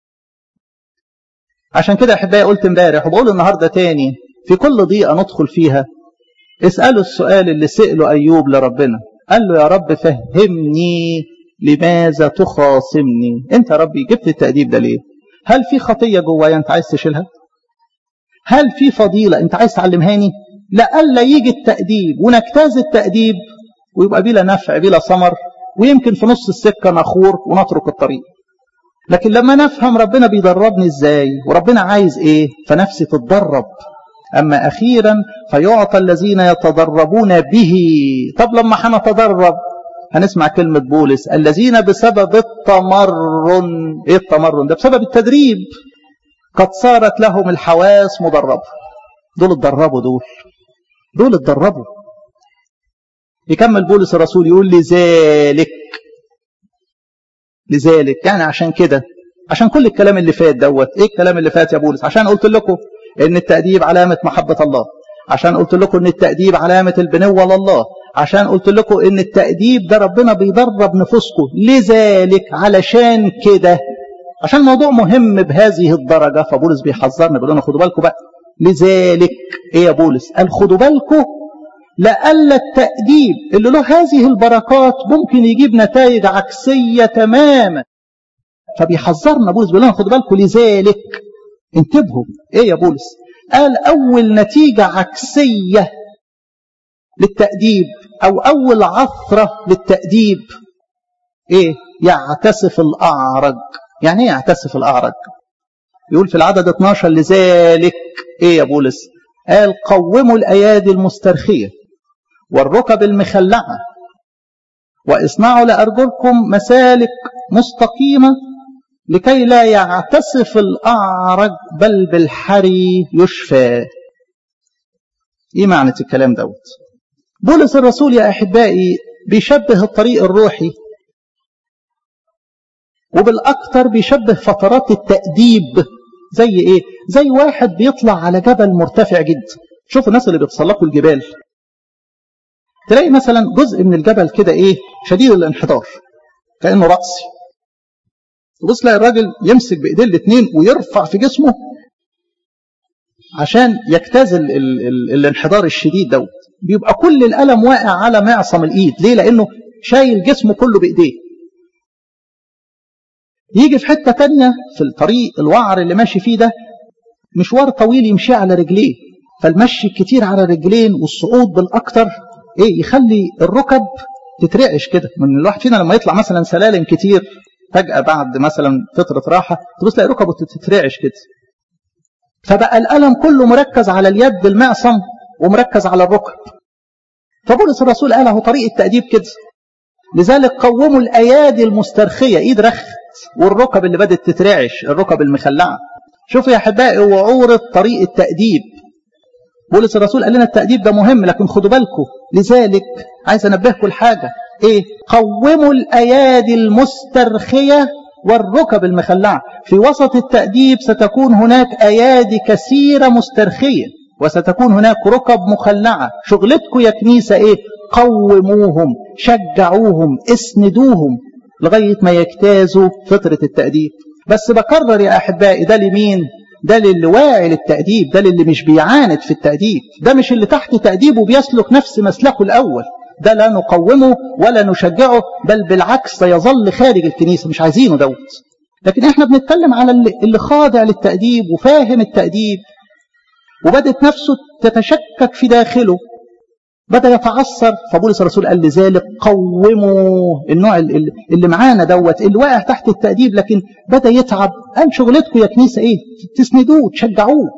عشان كده احبائي قلت امبارح وبقول النهارده تاني في كل ضيقة ندخل فيها اسألوا السؤال اللي سأله أيوب لربنا قال له يا رب فهمني لماذا تخاصمني انت يا ربي جبت التأديب ده ليه هل في خطية جوايا انت عايز تشيلها هل في فضيلة انت عايز تعلمهاني لألا يجي التأديب ونجتاز التأديب ويبقى بلا نفع بلا ثمر ويمكن في نص السكة نخور ونترك الطريق لكن لما نفهم ربنا بيدربني ازاي وربنا عايز ايه فنفسي تتدرب أما أخيرا فيعطى الذين يتدربون به طب لما هنتدرب هنسمع كلمة بولس الذين بسبب التمرن إيه التمرن ده بسبب التدريب قد صارت لهم الحواس مدربة دول اتدربوا دول دول اتدربوا يكمل بولس الرسول يقول لذلك لذلك يعني عشان كده عشان كل الكلام اللي فات دوت ايه الكلام اللي فات يا بولس عشان قلت لكم ان التأديب علامة محبة الله عشان قلت لكم ان التأديب علامة البنوة لله عشان قلت لكم ان التأديب ده ربنا بيدرب نفوسكم لذلك علشان كده عشان الموضوع مهم بهذه الدرجة فبولس بيحذرنا بيقول لنا خدوا بالكم بقى لذلك ايه يا بولس قال خدوا بالكم لألا التأديب اللي له هذه البركات ممكن يجيب نتائج عكسية تماما فبيحذرنا بولس بيقول لنا خدوا بالكم لذلك انتبهوا ايه يا بولس قال اول نتيجة عكسية للتأديب او اول عثرة للتأديب ايه يعتسف الاعرج يعني ايه يعتسف الاعرج يقول في العدد 12 لذلك ايه يا بولس قال قوموا الايادي المسترخية والركب المخلعة واصنعوا لأرجلكم مسالك مستقيمة لكي لا يعتصف الأعرج بل بالحري يشفى ايه معنى الكلام دوت بولس الرسول يا احبائي بيشبه الطريق الروحي وبالاكثر بيشبه فترات التاديب زي ايه زي واحد بيطلع على جبل مرتفع جدا شوف الناس اللي بيتسلقوا الجبال تلاقي مثلا جزء من الجبل كده ايه شديد الانحدار كانه راسي تبص تلاقي الراجل يمسك بايديه الاثنين ويرفع في جسمه عشان يجتاز ال ال ال الانحدار الشديد دوت بيبقى كل الالم واقع على معصم الايد ليه لانه شايل جسمه كله بايديه يجي في حته تانية في الطريق الوعر اللي ماشي فيه ده مشوار طويل يمشي على رجليه فالمشي كتير على رجلين والصعود بالاكتر ايه يخلي الركب تترعش كده من الواحد فينا لما يطلع مثلا سلالم كتير فجأة بعد مثلا فترة راحة تبص تلاقي ركبه تترعش كده فبقى الألم كله مركز على اليد المعصم ومركز على الركب فبولس الرسول قال له طريق التأديب كده لذلك قوموا الأيادي المسترخية إيد رخت والركب اللي بدأت تترعش الركب المخلعة شوفوا يا أحبائي وعورة طريق التأديب بولس الرسول قال لنا التأديب ده مهم لكن خدوا بالكم لذلك عايز أنبهكم لحاجة إيه قوموا الأيادي المسترخية والركب المخلعة في وسط التأديب ستكون هناك أيادي كثيرة مسترخية وستكون هناك ركب مخلعة شغلتكم يا كنيسة إيه قوموهم شجعوهم اسندوهم لغاية ما يجتازوا فترة التأديب بس بكرر يا أحبائي ده لمين ده للي واعي للتأديب ده للي مش بيعاند في التأديب ده مش اللي تحت تأديبه بيسلك نفس مسلكه الأول ده لا نقومه ولا نشجعه بل بالعكس سيظل خارج الكنيسة مش عايزينه دوت لكن احنا بنتكلم على اللي خاضع للتأديب وفاهم التأديب وبدت نفسه تتشكك في داخله بدأ يتعثر فبولس الرسول قال لذلك قوموا النوع اللي معانا دوت اللي واقع تحت التأديب لكن بدأ يتعب قال شغلتكم يا كنيسة ايه تسندوه تشجعوه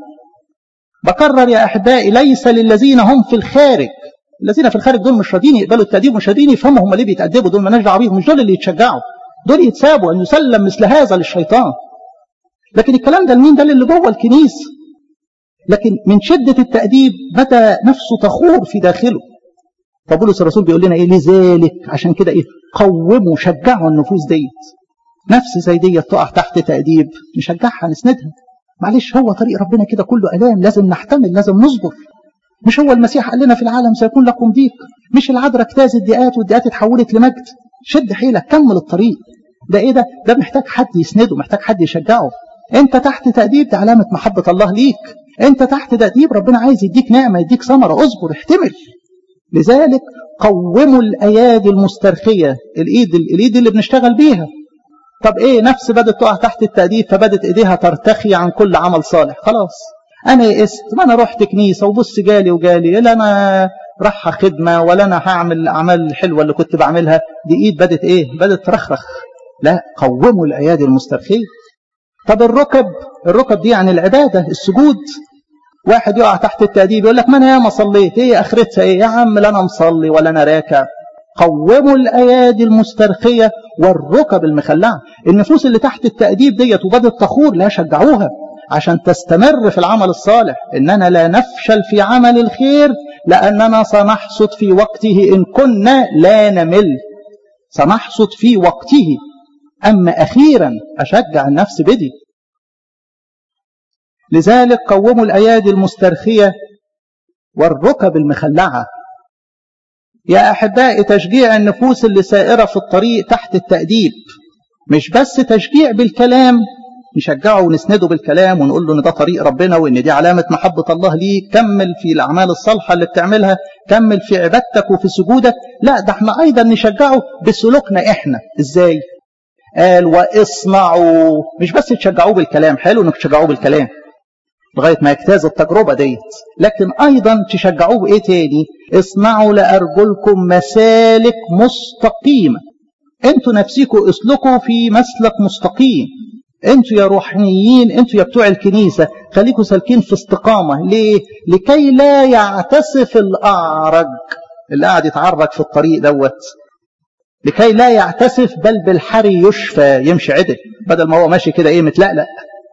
بكرر يا أحبائي ليس للذين هم في الخارج الذين في الخارج دول مش راضيين يقبلوا التأديب مش راضيين يفهموا هم ليه بيتأدبوا دول مالناش دعوه بيهم مش دول اللي يتشجعوا دول يتسابوا أن يسلم مثل هذا للشيطان لكن الكلام ده لمين ده اللي جوه الكنيسة لكن من شدة التأديب بدا نفسه تخور في داخله فبولس الرسول بيقول لنا ايه لذلك عشان كده ايه قوموا شجعوا النفوس ديت نفس زي ديت تقع تحت تأديب نشجعها نسندها معلش هو طريق ربنا كده كله ألام لازم نحتمل لازم نصبر مش هو المسيح قال لنا في العالم سيكون لكم ضيق مش العذراء اجتازت ضيقات والضيقات اتحولت لمجد شد حيلك كمل الطريق ده ايه ده ده محتاج حد يسنده محتاج حد يشجعه انت تحت تأديب ده علامة محبة الله ليك انت تحت تأديب ربنا عايز يديك نعمة يديك ثمرة اصبر احتمل لذلك قوموا الايادي المسترخية الايد الايد اللي بنشتغل بيها طب ايه نفس بدت تقع تحت التأديب فبدت ايديها ترتخي عن كل عمل صالح خلاص انا يئست ما انا رحت كنيسة وبص جالي وجالي لا انا راح خدمة ولا انا هعمل الاعمال الحلوة اللي كنت بعملها دي ايد بدت ايه بدت ترخرخ لا قوموا الايادي المسترخية طب الركب الركب دي عن العبادة السجود واحد يقع تحت التأديب يقول لك ما انا ياما صليت ايه اخرتها ايه يا عم لا انا مصلي ولا انا راكع قوموا الايادي المسترخية والركب المخلعة النفوس اللي تحت التأديب ديت وبدت تخور لا شجعوها عشان تستمر في العمل الصالح إننا لا نفشل في عمل الخير لأننا سنحصد في وقته إن كنا لا نمل سنحصد في وقته أما أخيرا أشجع النفس بدي لذلك قوموا الأيادي المسترخية والركب المخلعة يا أحبائي تشجيع النفوس اللي سائرة في الطريق تحت التأديب مش بس تشجيع بالكلام نشجعه ونسنده بالكلام ونقول له ان ده طريق ربنا وان دي علامة محبة الله ليك كمل في الأعمال الصالحة اللي بتعملها كمل في عبادتك وفي سجودك لا ده احنا أيضا نشجعه بسلوكنا احنا ازاي قال واصنعوا مش بس تشجعوه بالكلام حلو انك تشجعوه بالكلام لغاية ما يجتاز التجربة ديت لكن أيضا تشجعوه بإيه تاني اصنعوا لأرجلكم مسالك مستقيمة انتوا نفسكم اسلكوا في مسلك مستقيم انتوا يا روحانيين انتوا يا بتوع الكنيسة خليكم سالكين في استقامة ليه لكي لا يعتسف الأعرج اللي قاعد يتعرج في الطريق دوت لكي لا يعتسف بل بالحري يشفى يمشي عدل بدل ما هو ماشي كده ايه متلقلق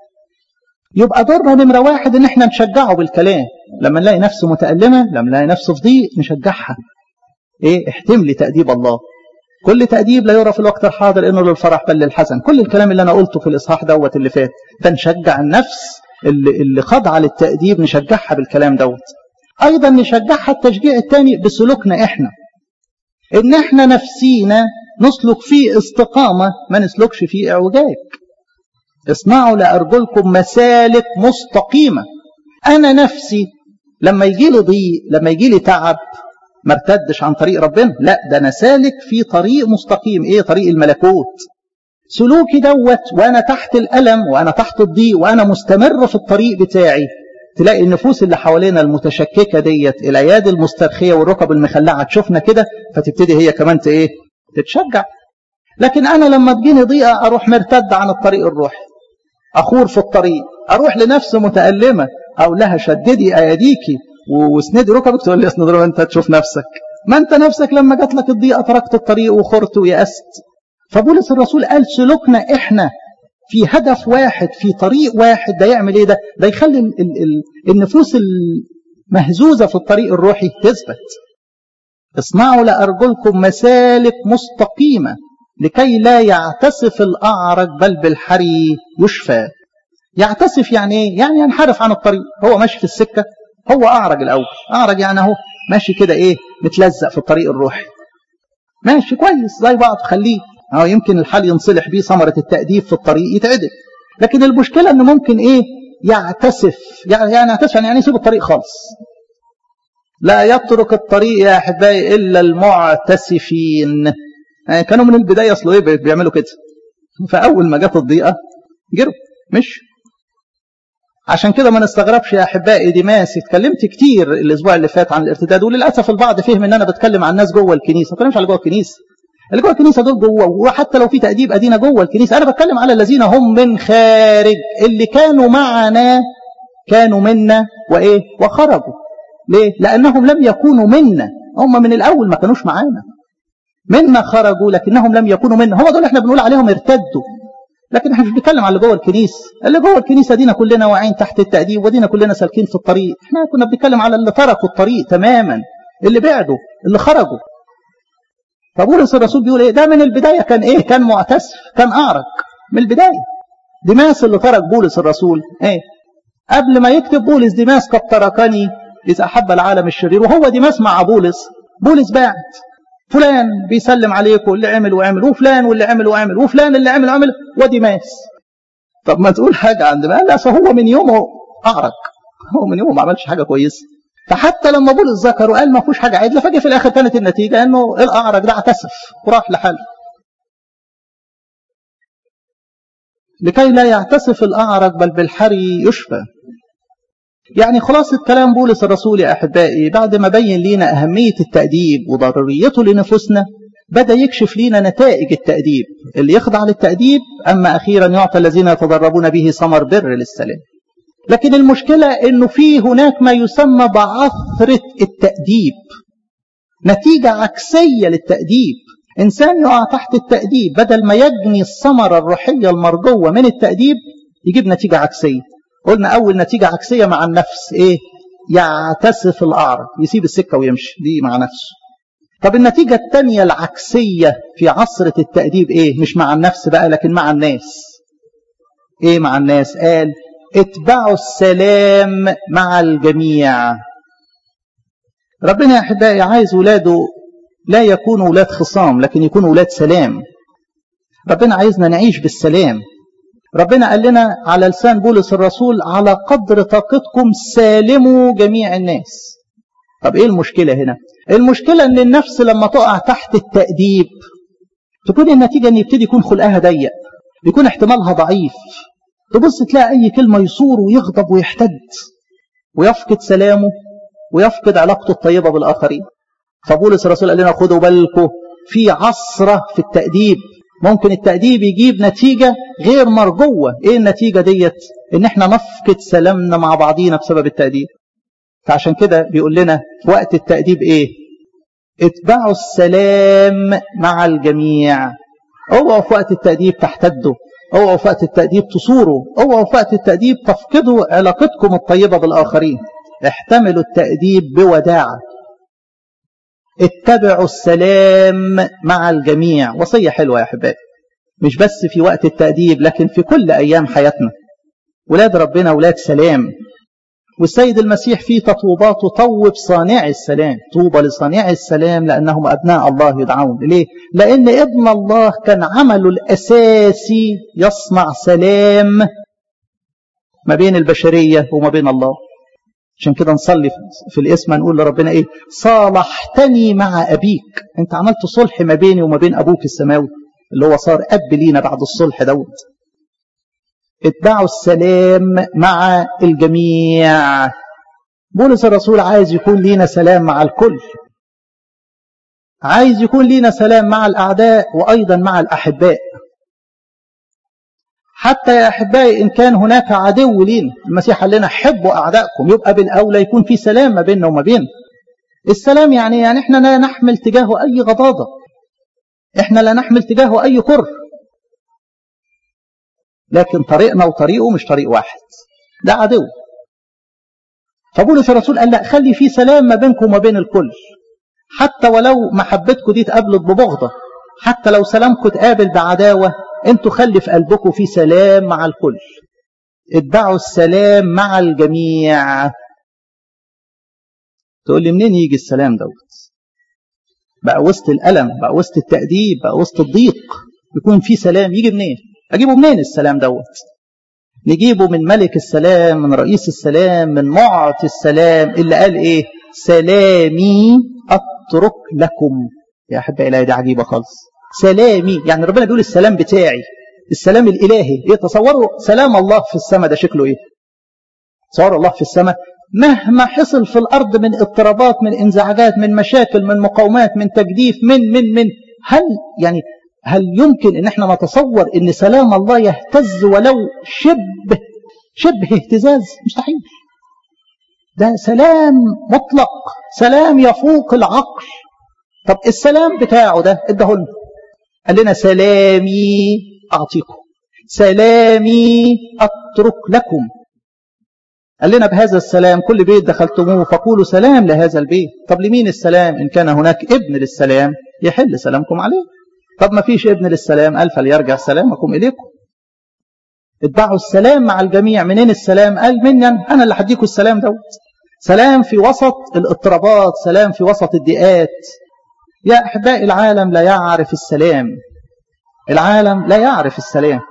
يبقى دورنا نمرة واحد ان احنا نشجعه بالكلام لما نلاقي نفسه متألمة لما نلاقي نفسه في ضيق نشجعها ايه احتملي تأديب الله كل تأديب لا يرى في الوقت الحاضر انه للفرح بل للحزن كل الكلام اللي انا قلته في الاصحاح دوت اللي فات ده نشجع النفس اللي, اللي خاضعه للتأديب نشجعها بالكلام دوت ايضا نشجعها التشجيع الثاني بسلوكنا احنا ان احنا نفسينا نسلك في استقامة ما نسلكش في اعوجاج اصنعوا لأرجلكم مسالك مستقيمة أنا نفسي لما يجي لي ضيق لما يجي لي تعب ما ارتدش عن طريق ربنا لا ده أنا سالك في طريق مستقيم إيه طريق الملكوت سلوكي دوت وأنا تحت الألم وأنا تحت الضيق وأنا مستمر في الطريق بتاعي تلاقي النفوس اللي حوالينا المتشككة ديت الأيادي المسترخية والركب المخلعة تشوفنا كده فتبتدي هي كمان ايه تتشجع لكن أنا لما تجيني ضيقة أروح مرتد عن الطريق الروحي أخور في الطريق أروح لنفس متألمة أو لها شددي أيديكي واسندي ركبك تقول لي اسند أنت تشوف نفسك ما أنت نفسك لما جات لك الضيقة تركت الطريق وخرت ويأست فبولس الرسول قال سلوكنا إحنا في هدف واحد في طريق واحد ده يعمل ايه ده ده يخلي ال ال ال النفوس المهزوزة في الطريق الروحي تثبت اصنعوا لأرجلكم مسالك مستقيمة لكي لا يعتسف الأعرج بل بالحري يشفى يعتسف يعني ايه يعني ينحرف عن الطريق هو ماشي في السكة هو أعرج الأول أعرج يعني اهو ماشي كده ايه متلزق في الطريق الروحي ماشي كويس زي بعض خليه أو يمكن الحال ينصلح بيه ثمرة التأديب في الطريق يتعدل لكن المشكلة أنه ممكن إيه يعتسف يعني يعني يعتسف يعني يسيب الطريق خالص لا يترك الطريق يا أحبائي إلا المعتسفين يعني كانوا من البداية أصله إيه بيعملوا كده فأول ما جت الضيقة جروا مش عشان كده ما نستغربش يا أحبائي ديماس اتكلمت كتير الأسبوع اللي فات عن الارتداد وللأسف البعض فهم إن أنا بتكلم عن الناس جوه الكنيسة ما بتكلمش على جوه الكنيسة اللي جوه الكنيسه دول جوه وحتى لو في تأديب أدينا جوه الكنيسة أنا بتكلم على الذين هم من خارج اللي كانوا معنا كانوا منا وإيه وخرجوا ليه؟ لأنهم لم يكونوا منا هم من الأول ما كانوش معانا منا خرجوا لكنهم لم يكونوا منا هم دول احنا بنقول عليهم ارتدوا لكن احنا مش بنتكلم على اللي جوه الكنيسه اللي جوه الكنيسه دينا كلنا واعيين تحت التأديب ودينا كلنا سالكين في الطريق احنا كنا بنتكلم على اللي تركوا الطريق تماما اللي بعدوا اللي خرجوا فبولس الرسول بيقول ايه ده من البدايه كان ايه كان معتسف كان اعرج من البدايه ديماس اللي ترك بولس الرسول ايه قبل ما يكتب بولس ديماس قد تركني اذا احب العالم الشرير وهو ديماس مع بولس بولس بعد فلان بيسلم عليكم اللي عمل وعمل وفلان واللي عمل وعمل وفلان اللي عمل وعمل وديماس طب ما تقول حاجه عند ما لا هو من يومه اعرج هو من يومه ما عملش حاجه كويسه فحتى لما بولس ذكر وقال ما فيهوش حاجه عدله فجاه في الاخر كانت النتيجه انه الاعرج ده اعتسف وراح لحاله لكي لا يعتسف الاعرج بل بالحري يشفى يعني خلاصة كلام بولس الرسول يا أحبائي بعد ما بين لنا أهمية التأديب وضروريته لنفوسنا بدأ يكشف لنا نتائج التأديب اللي يخضع للتأديب أما أخيرا يعطى الذين يتدربون به ثمر بر للسلام لكن المشكلة أنه في هناك ما يسمى بعثرة التأديب نتيجة عكسية للتأديب إنسان يقع تحت التأديب بدل ما يجني الثمرة الروحية المرجوة من التأديب يجيب نتيجة عكسية قلنا أول نتيجة عكسية مع النفس إيه؟ يعتسف الأعرج يسيب السكة ويمشي دي مع نفسه طب النتيجة الثانية العكسية في عصرة التأديب إيه؟ مش مع النفس بقى لكن مع الناس إيه مع الناس؟ قال اتبعوا السلام مع الجميع ربنا يا أحبائي عايز ولاده لا يكونوا ولاد خصام لكن يكونوا ولاد سلام ربنا عايزنا نعيش بالسلام ربنا قال لنا على لسان بولس الرسول على قدر طاقتكم سالموا جميع الناس طب ايه المشكلة هنا المشكلة ان النفس لما تقع تحت التأديب تكون النتيجة ان يبتدي يكون خلقها ضيق يكون احتمالها ضعيف تبص تلاقي اي كلمة يصور ويغضب ويحتد ويفقد سلامه ويفقد علاقته الطيبة بالآخرين فبولس الرسول قال لنا خدوا بالكم في عصرة في التأديب ممكن التأديب يجيب نتيجة غير مرجوة ايه النتيجة ديت ان احنا نفقد سلامنا مع بعضينا بسبب التأديب فعشان كده بيقول لنا في وقت التأديب ايه اتبعوا السلام مع الجميع اوعوا في وقت التأديب تحتدوا اوعوا في وقت التأديب تصوروا اوعوا في وقت التأديب تفقدوا علاقتكم الطيبة بالآخرين احتملوا التأديب بوداعة اتبعوا السلام مع الجميع وصية حلوة يا أحبائي مش بس في وقت التأديب لكن في كل أيام حياتنا ولاد ربنا ولاد سلام والسيد المسيح في تطوباته طوب صانع السلام طوبى لصانع السلام لأنهم أبناء الله يدعون ليه؟ لأن ابن الله كان عمله الأساسي يصنع سلام ما بين البشرية وما بين الله عشان كده نصلي في الاسم نقول لربنا ايه صالحتني مع أبيك انت عملت صلح ما بيني وما بين أبوك السماوي اللي هو صار أب لينا بعد الصلح دوت اتبعوا السلام مع الجميع بولس الرسول عايز يكون لينا سلام مع الكل عايز يكون لينا سلام مع الأعداء وأيضا مع الأحباء حتى يا أحبائي إن كان هناك عدو لينا المسيح قال لنا حبوا أعدائكم يبقى بالأولى يكون في سلام ما بيننا وما بين السلام يعني يعني احنا لا نحمل تجاهه أي غضاضة احنا لا نحمل تجاهه أي كره لكن طريقنا وطريقه مش طريق واحد ده عدو فبولس الرسول قال لا خلي في سلام ما بينكم وما بين الكل حتى ولو محبتكم دي اتقابلت ببغضة حتى لو سلامكم اتقابل بعداوة انتوا خلي في قلبكم في سلام مع الكل اتبعوا السلام مع الجميع تقول لي منين يجي السلام دوت بقى وسط الألم بقى وسط التأديب بقى وسط الضيق يكون في سلام يجي منين أجيبه منين السلام دوت نجيبه من ملك السلام من رئيس السلام من معطي السلام اللي قال ايه سلامي اترك لكم يا احبائي لا دي عجيبه خالص سلامي يعني ربنا بيقول السلام بتاعي السلام الالهي ايه تصوروا سلام الله في السماء ده شكله ايه تصوروا الله في السماء مهما حصل في الارض من اضطرابات من انزعاجات من مشاكل من مقاومات من تجديف من من من هل يعني هل يمكن ان احنا نتصور ان سلام الله يهتز ولو شبه شبه اهتزاز مستحيل ده سلام مطلق سلام يفوق العقل طب السلام بتاعه ده ادهولنا قال لنا سلامي اعطيكم سلامي اترك لكم قال لنا بهذا السلام كل بيت دخلتموه فقولوا سلام لهذا البيت طب لمين السلام ان كان هناك ابن للسلام يحل سلامكم عليه طب ما فيش ابن للسلام قال فليرجع سلامكم إليكم اتبعوا السلام مع الجميع منين السلام قال مني أنا اللي هديكم السلام دوت سلام في وسط الاضطرابات سلام في وسط الضيقات يا أحباء العالم لا يعرف السلام العالم لا يعرف السلام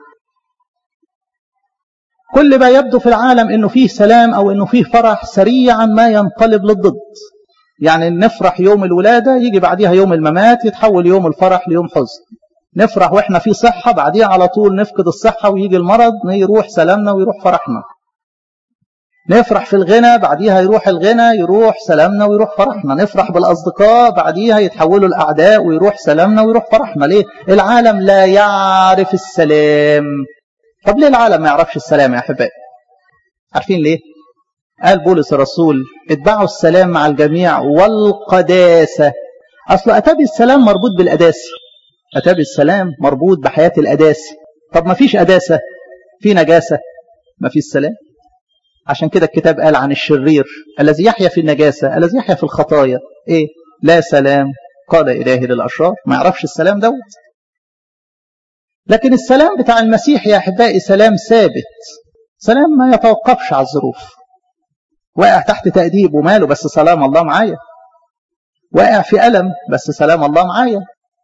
كل ما يبدو في العالم انه فيه سلام او انه فيه فرح سريعا ما ينقلب للضد يعني نفرح يوم الولادة يجي بعديها يوم الممات يتحول يوم الفرح ليوم حزن نفرح واحنا في صحة بعديها على طول نفقد الصحة ويجي المرض يروح سلامنا ويروح فرحنا نفرح في الغنى بعديها يروح الغنى يروح سلامنا ويروح فرحنا نفرح بالأصدقاء بعديها يتحولوا الأعداء ويروح سلامنا ويروح فرحنا ليه العالم لا يعرف السلام طب ليه العالم ما يعرفش السلام يا أحبائي عارفين ليه قال بولس الرسول اتبعوا السلام مع الجميع والقداسة أصل أتابي السلام مربوط بالأداسة أتابي السلام مربوط بحياة الأداسة طب ما فيش أداسة في نجاسة ما فيش سلام عشان كده الكتاب قال عن الشرير الذي يحيا في النجاسة الذي يحيا في الخطايا إيه لا سلام قال إلهي للأشرار ما يعرفش السلام دوت لكن السلام بتاع المسيح يا أحبائي سلام ثابت سلام ما يتوقفش على الظروف واقع تحت تأديب وماله بس سلام الله معايا واقع في ألم بس سلام الله معايا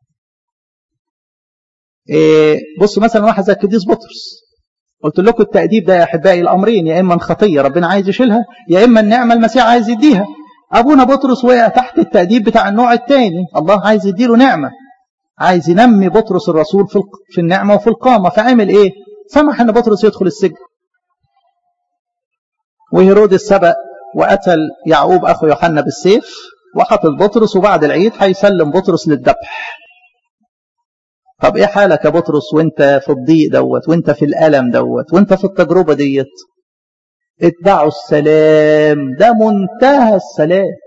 إيه بصوا مثلا واحد زي القديس بطرس قلت لكم التأديب ده يا أحبائي الأمرين يا إما خطية ربنا عايز يشيلها يا إما النعمة المسيح عايز يديها أبونا بطرس وقع تحت التأديب بتاع النوع الثاني الله عايز يديله نعمة عايز ينمي بطرس الرسول في في النعمة وفي القامة فعمل إيه سمح أن بطرس يدخل السجن وهيرودس سبق وقتل يعقوب أخو يوحنا بالسيف وقتل بطرس وبعد العيد هيسلم بطرس للذبح طب ايه حالك يا بطرس وانت في الضيق دوت وانت في الألم دوت وانت في التجربة ديت اتبعوا السلام ده منتهى السلام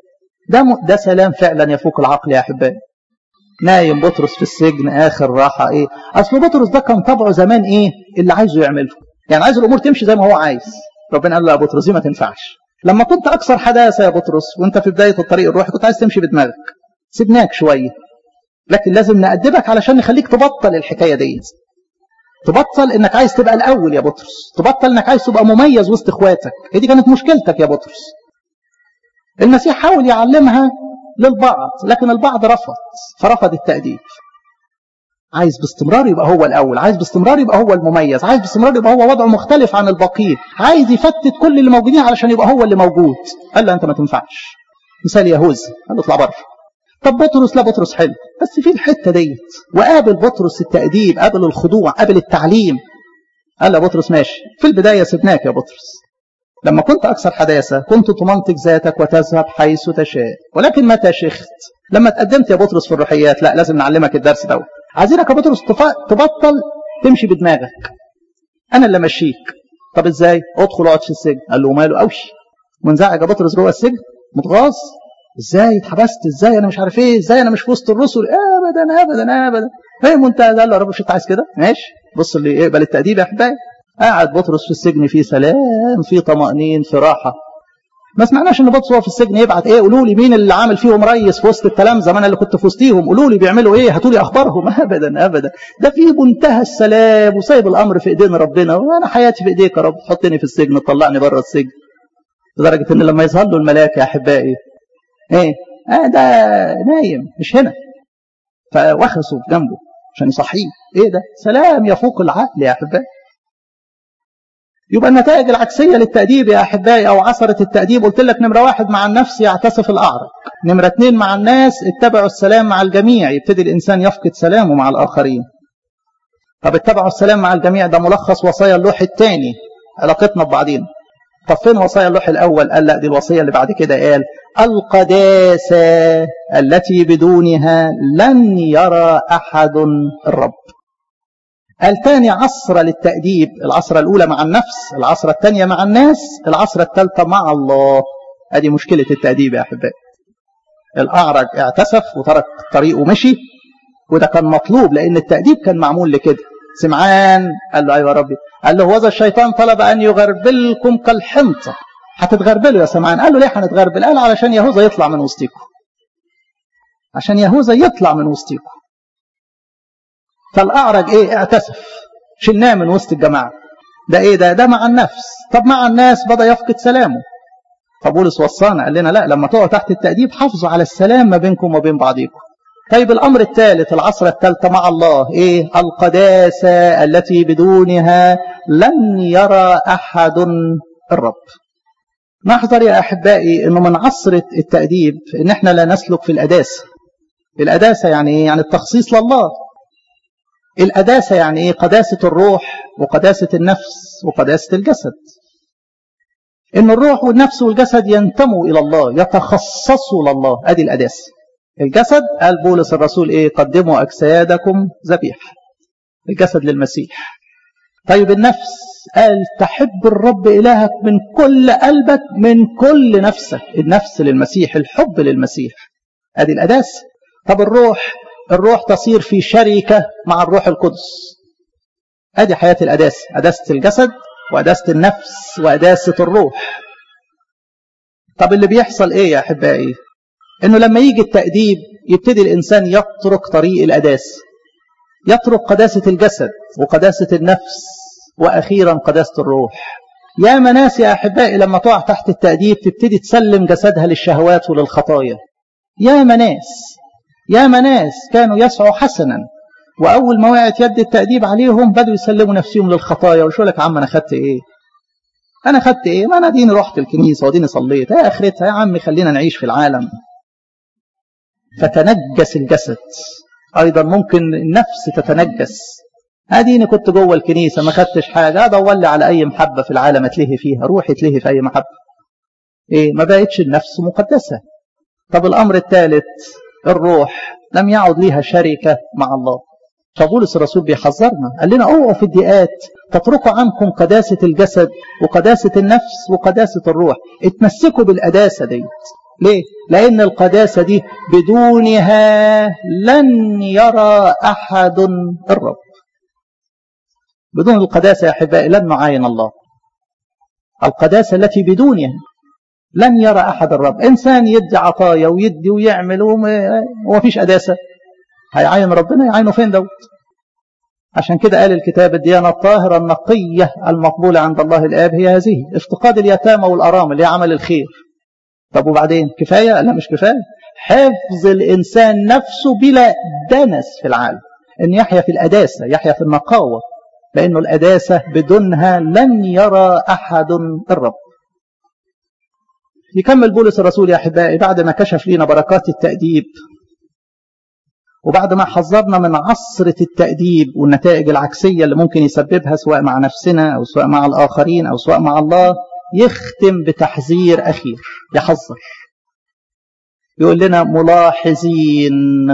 ده م... ده سلام فعلا يفوق العقل يا احبائي نايم بطرس في السجن اخر راحه ايه اصل بطرس ده كان طبعه زمان ايه اللي عايزه يعمله يعني عايز الامور تمشي زي ما هو عايز ربنا قال له يا بطرس دي ما تنفعش لما كنت اكثر حداثه يا بطرس وانت في بدايه الطريق الروحي كنت عايز تمشي بدماغك سيبناك شويه لكن لازم نأدبك علشان نخليك تبطل الحكايه ديت تبطل انك عايز تبقى الاول يا بطرس تبطل انك عايز تبقى مميز وسط اخواتك هي دي كانت مشكلتك يا بطرس المسيح حاول يعلمها للبعض لكن البعض رفض فرفض التأديب عايز باستمرار يبقى هو الأول عايز باستمرار يبقى هو المميز عايز باستمرار يبقى هو وضعه مختلف عن الباقيين عايز يفتت كل اللي موجودين علشان يبقى هو اللي موجود قال له أنت ما تنفعش مثال يهوذا قال له اطلع بره طب بطرس لا بطرس حلو بس في الحتة ديت وقابل بطرس التأديب قابل الخضوع قابل التعليم قال له بطرس ماشي في البداية سبناك يا بطرس لما كنت أكثر حداثة كنت تمنطق ذاتك وتذهب حيث تشاء ولكن متى شخت لما تقدمت يا بطرس في الروحيات لا لازم نعلمك الدرس ده عايزينك يا بطرس تبطل تمشي بدماغك أنا اللي مشيك طب ازاي ادخل اقعد في السجن قال له ماله اوشي منزعج يا بطرس جوه السجن متغاظ ازاي اتحبست ازاي انا مش عارف ايه ازاي انا مش في وسط الرسل ابدا ابدا ابدا ايه منتهى قال له يا رب مش انت عايز كده ماشي بص اللي يقبل التأديب يا احبائي قاعد بطرس في السجن في سلام في طمأنين في راحة ما سمعناش ان بطرس هو في السجن يبعت ايه قولوا لي مين اللي عامل فيهم ريس في وسط التلامذه ما انا اللي كنت في وسطيهم قولوا لي بيعملوا ايه هاتوا لي اخبارهم ابدا ابدا ده في منتهى السلام وسايب الامر في ايدين ربنا وانا حياتي في ايديك يا رب حطني في السجن طلعني بره السجن لدرجه ان لما يظهر له الملاك يا احبائي ايه اه ده نايم مش هنا فوخسوا جنبه عشان يصحيه ايه ده سلام يفوق العقل يا احبائي يبقى النتائج العكسية للتأديب يا أحبائي أو عثرة التأديب قلت لك نمرة واحد مع النفس يعتصف الأعرج نمرة اتنين مع الناس اتبعوا السلام مع الجميع يبتدي الإنسان يفقد سلامه مع الآخرين طب اتبعوا السلام مع الجميع ده ملخص وصايا اللوح الثاني علاقتنا ببعضين طب فين وصايا اللوح الأول قال لا دي الوصية اللي بعد كده قال القداسة التي بدونها لن يرى أحد الرب قال تاني عصر للتأديب العصرة الأولى مع النفس العصرة الثانية مع الناس العصرة الثالثة مع الله هذه مشكلة التأديب يا أحبائي الأعرج اعتسف وترك طريقه ومشي وده كان مطلوب لأن التأديب كان معمول لكده سمعان قال له أيوة ربي قال له وذا الشيطان طلب أن يغربلكم كالحنطة هتتغربلوا يا سمعان قال له ليه هنتغربل قال علشان يهوذا يطلع من وسطكم عشان يهوذا يطلع من وسطكم فالأعرج إيه اعتسف شلناه من وسط الجماعة ده إيه ده ده مع النفس طب مع الناس بدأ يفقد سلامه فبولس وصانا قال لنا لا لما تقعوا تحت التأديب حافظوا على السلام ما بينكم وبين بعضكم طيب الأمر الثالث العصر الثالثة مع الله إيه القداسة التي بدونها لن يرى أحد الرب نحذر يا أحبائي أنه من عصرة التأديب إن إحنا لا نسلك في الأداسة الأداسة يعني إيه؟ يعني التخصيص لله القداسة يعني إيه قداسة الروح وقداسة النفس وقداسة الجسد إن الروح والنفس والجسد ينتموا إلى الله يتخصصوا لله أدي القداسة الجسد قال بولس الرسول إيه قدموا أجسادكم ذبيحة الجسد للمسيح طيب النفس قال تحب الرب إلهك من كل قلبك من كل نفسك النفس للمسيح الحب للمسيح أدي القداسة طب الروح الروح تصير في شركة مع الروح القدس ادي حياة القداسة قداسة الجسد وقداسة النفس وقداسة الروح طب اللي بيحصل ايه يا احبائي انه لما يجي التأديب يبتدي الانسان يترك طريق القداسة يترك قداسة الجسد وقداسة النفس واخيرا قداسة الروح يا مناس يا احبائي لما تقع تحت التأديب تبتدي تسلم جسدها للشهوات وللخطايا يا مناس يا مناس كانوا يسعوا حسنا وأول ما وقعت يد التأديب عليهم بدوا يسلموا نفسهم للخطايا وشو لك عم أنا خدت إيه أنا خدت إيه ما أنا ديني رحت الكنيسة وديني صليت يا آخرتها يا عم خلينا نعيش في العالم فتنجس الجسد أيضا ممكن النفس تتنجس اديني كنت جوه الكنيسه ما خدتش حاجه ادور لي على اي محبه في العالم اتلهي فيها روحي اتلهي في اي محبه ايه ما بقتش النفس مقدسه طب الامر الثالث الروح لم يعد لها شركة مع الله فبولس الرسول بيحذرنا قال لنا اوعوا في الدقات تتركوا عنكم قداسة الجسد وقداسة النفس وقداسة الروح اتمسكوا بالقداسة دي ليه؟ لأن القداسة دي بدونها لن يرى أحد الرب بدون القداسة يا أحبائي لن نعاين الله القداسة التي بدونها لن يرى أحد الرب إنسان يدي عطايا ويدي ويعمل وما فيش قداسة هيعاين ربنا يعاينه فين دوت عشان كده قال الكتاب الديانة الطاهرة النقية المقبولة عند الله الآب هي هذه افتقاد اليتامى والأرامل هي عمل الخير طب وبعدين كفاية لا مش كفاية حفظ الإنسان نفسه بلا دنس في العالم أن يحيا في الأداسة يحيا في النقاوة لأنه الأداسة بدونها لن يرى أحد الرب يكمل بولس الرسول يا أحبائي بعد ما كشف لنا بركات التأديب وبعد ما حذرنا من عصرة التأديب والنتائج العكسية اللي ممكن يسببها سواء مع نفسنا أو سواء مع الآخرين أو سواء مع الله يختم بتحذير أخير يحذر يقول لنا ملاحظين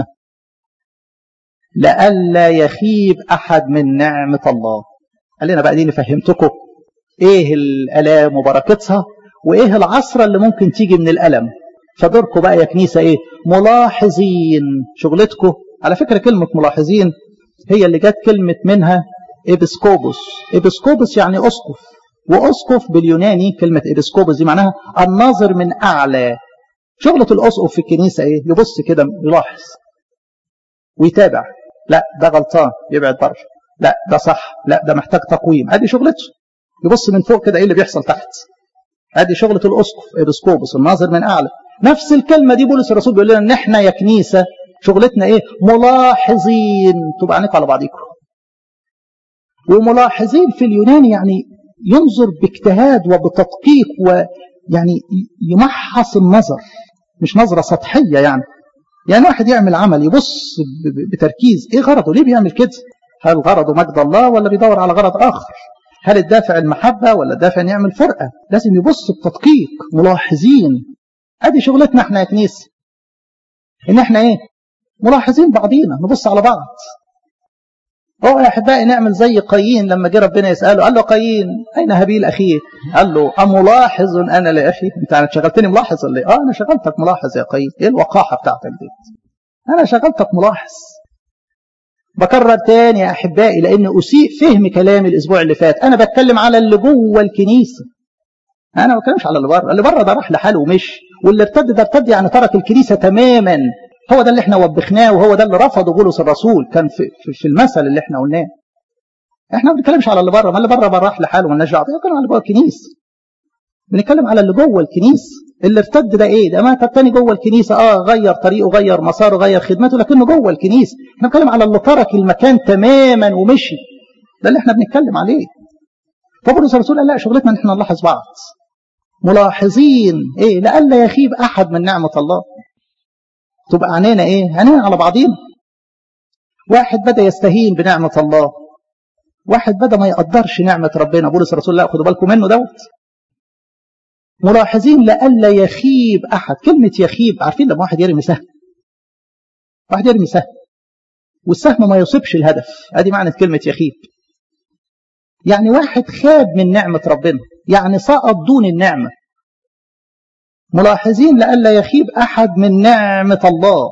لئلا يخيب أحد من نعمة الله قال لنا بقى دي فهمتكم إيه الألام وبركتها وإيه العصرة اللي ممكن تيجي من الألم فدوركم بقى يا كنيسة إيه ملاحظين شغلتكم على فكرة كلمة ملاحظين هي اللي جت كلمة منها إبسكوبوس إبسكوبوس يعني أسقف وأسقف باليوناني كلمة إبسكوبوس دي معناها الناظر من أعلى شغلة الأسقف في الكنيسة إيه يبص كده يلاحظ ويتابع لا ده غلطان يبعد بره لا ده صح لا ده محتاج تقويم ادي شغلته يبص من فوق كده ايه اللي بيحصل تحت ادي شغله الاسقف ابسكوبوس الناظر من اعلى نفس الكلمه دي بولس الرسول بيقول لنا ان احنا يا كنيسه شغلتنا ايه ملاحظين تبقى عينيكم على بعضيكم وملاحظين في اليوناني يعني ينظر باجتهاد وبتدقيق ويعني يمحص النظر مش نظره سطحيه يعني يعني واحد يعمل عمل يبص بتركيز ايه غرضه ليه بيعمل كده هل غرضه مجد الله ولا بيدور على غرض اخر هل الدافع المحبه ولا الدافع ان يعمل فرقه لازم يبص بتدقيق ملاحظين ادي شغلتنا احنا يا كنيسه ان احنا ايه ملاحظين بعضينا نبص على بعض هو يا احبائي نعمل زي قايين لما جه ربنا يساله قال له قايين اين هابيل اخيك قال له املاحظ انا لاخي انت شغلتني ملاحظ ولا ايه اه انا شغلتك ملاحظ يا قايين ايه الوقاحه بتاعتك دي انا شغلتك ملاحظ بكرر تاني يا احبائي لان اسيء فهم كلامي الاسبوع اللي فات انا بتكلم على اللي جوه الكنيسه انا ما بتكلمش على اللي بره اللي بره ده راح لحاله ومشي واللي ارتد ده ارتد يعني ترك الكنيسه تماما هو ده اللي احنا وبخناه وهو ده اللي رفضه بولس الرسول كان في, في, في المثل اللي احنا قلناه احنا ما بنتكلمش على اللي بره ما اللي بره بره راح لحاله مالناش دعوه بنتكلم على اللي جوه الكنيسه بنتكلم على اللي جوه الكنيسه اللي ارتد ده ايه ده ما التاني جوه الكنيسه اه غير طريقه غير مساره غير خدمته لكنه جوه الكنيسه احنا بنتكلم على اللي ترك المكان تماما ومشي ده اللي احنا بنتكلم عليه فبولس الرسول قال لا شغلتنا ان احنا نلاحظ بعض ملاحظين ايه لئلا يخيب احد من نعمه الله تبقى عينينا ايه عينينا على بعضينا واحد بدا يستهين بنعمه الله واحد بدا ما يقدرش نعمه ربنا بولس الرسول لا خدوا بالكم منه دوت ملاحظين لئلا يخيب احد كلمه يخيب عارفين لما واحد يرمي سهم واحد يرمي سهم والسهم ما يصيبش الهدف ادي معنى كلمه يخيب يعني واحد خاب من نعمه ربنا يعني سقط دون النعمه ملاحظين لئلا يخيب احد من نعمه الله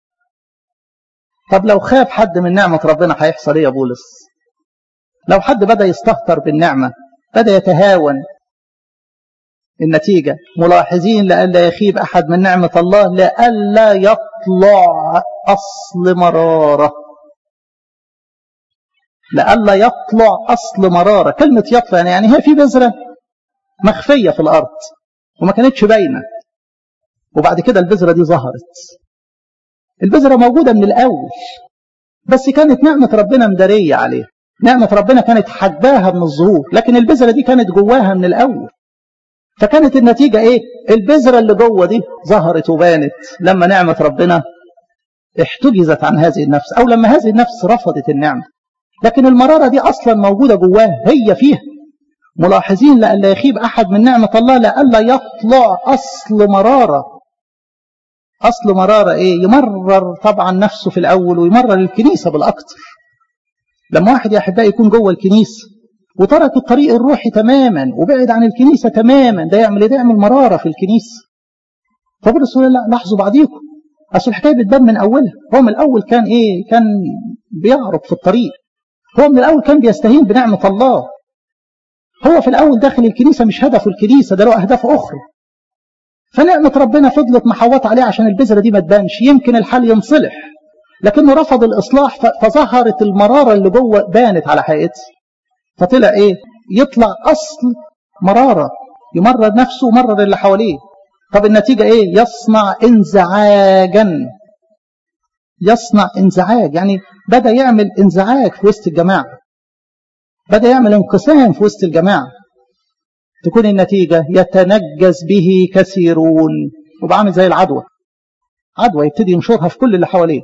طب لو خاب حد من نعمه ربنا هيحصل ايه يا بولس لو حد بدا يستهتر بالنعمه بدا يتهاون النتيجة ملاحظين لئلا يخيب أحد من نعمة الله لئلا يطلع أصل مرارة لئلا يطلع أصل مرارة كلمة يطلع يعني, يعني هي في بذرة مخفية في الأرض وما كانتش باينة وبعد كده البذرة دي ظهرت البذرة موجودة من الأول بس كانت نعمة ربنا مدارية عليها نعمة ربنا كانت حجباها من الظهور لكن البذرة دي كانت جواها من الأول فكانت النتيجة ايه البذرة اللي جوه دي ظهرت وبانت لما نعمة ربنا احتجزت عن هذه النفس او لما هذه النفس رفضت النعمة لكن المرارة دي اصلا موجودة جواها هي فيها ملاحظين لألا يخيب احد من نعمة الله لألا يطلع اصل مرارة اصل مرارة ايه يمرر طبعا نفسه في الاول ويمرر الكنيسة بالاكثر لما واحد يا احبائي يكون جوه الكنيسه وترك الطريق الروحي تماما وبعد عن الكنيسة تماما ده يعمل ايه ده يعمل مرارة في الكنيسة فبولس يقول لا لاحظوا بعضيكم اصل الحكايه بتبان من اولها هو من الاول كان ايه كان بيعرف في الطريق هو من الاول كان بيستهين بنعمه الله هو في الاول داخل الكنيسه مش هدفه الكنيسه ده له اهداف اخرى فنعمه ربنا فضلت محوطه عليه عشان البذره دي ما تبانش يمكن الحال ينصلح لكنه رفض الاصلاح فظهرت المراره اللي جوه بانت على حقيقتها فطلع ايه يطلع اصل مراره يمرر نفسه ومرر اللي حواليه طب النتيجه ايه يصنع انزعاجا يصنع انزعاج يعني بدا يعمل انزعاج في وسط الجماعه بدا يعمل انقسام في وسط الجماعه تكون النتيجه يتنجس به كثيرون وبقى عامل زي العدوى عدوى يبتدي ينشرها في كل اللي حواليه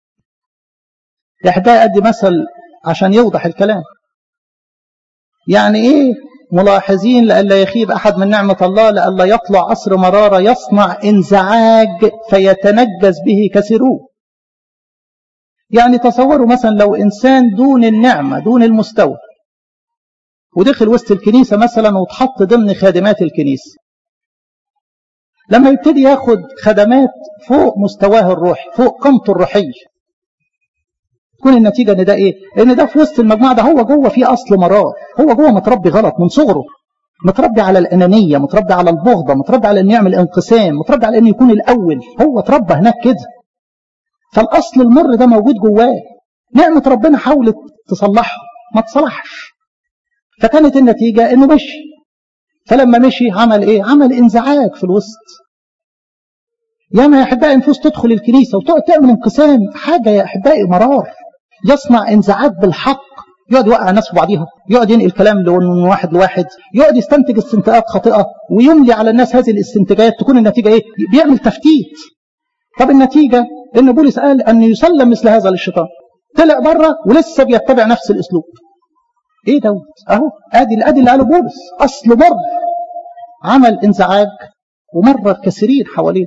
يا احبائي ادي مثل عشان يوضح الكلام يعني ايه ملاحظين لئلا يخيب احد من نعمه الله لئلا يطلع عصر مراره يصنع انزعاج فيتنجس به كثيرون يعني تصوروا مثلا لو انسان دون النعمه دون المستوى ودخل وسط الكنيسه مثلا واتحط ضمن خادمات الكنيسه لما يبتدي ياخد خدمات فوق مستواه الروحي فوق قيمته الروحيه تكون النتيجه ان ده ايه؟ ان ده في وسط المجموعه ده هو جوه فيه اصل مرار، هو جوه متربي غلط من صغره. متربي على الانانيه، متربي على البغضه، متربي على انه يعمل انقسام، متربي على انه يكون الاول، هو اتربى هناك كده. فالاصل المر ده موجود جواه. نعمه ربنا حاولت تصلحه، ما تصلحش. فكانت النتيجه انه مشي. فلما مشي عمل ايه؟ عمل انزعاج في الوسط. ياما يا احبائي نفوس تدخل الكنيسه وتقعد تعمل انقسام حاجه يا احبائي مرار يصنع انزعاج بالحق يقعد يوقع الناس في بعضيها يقعد ينقل كلام من واحد لواحد يقعد يستنتج استنتاجات خاطئه ويملي على الناس هذه الاستنتاجات تكون النتيجه ايه بيعمل تفتيت طب النتيجه ان بولس قال ان يسلم مثل هذا للشيطان طلع بره ولسه بيتبع نفس الاسلوب ايه دوت اهو ادي ادي اللي قاله بولس اصل مر عمل انزعاج ومرر كثيرين حواليه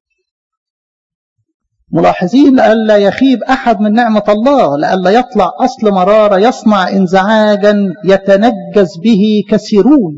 ملاحظين لئلا يخيب أحد من نعمة الله لئلا يطلع أصل مرارة يصنع انزعاجا يتنجس به كثيرون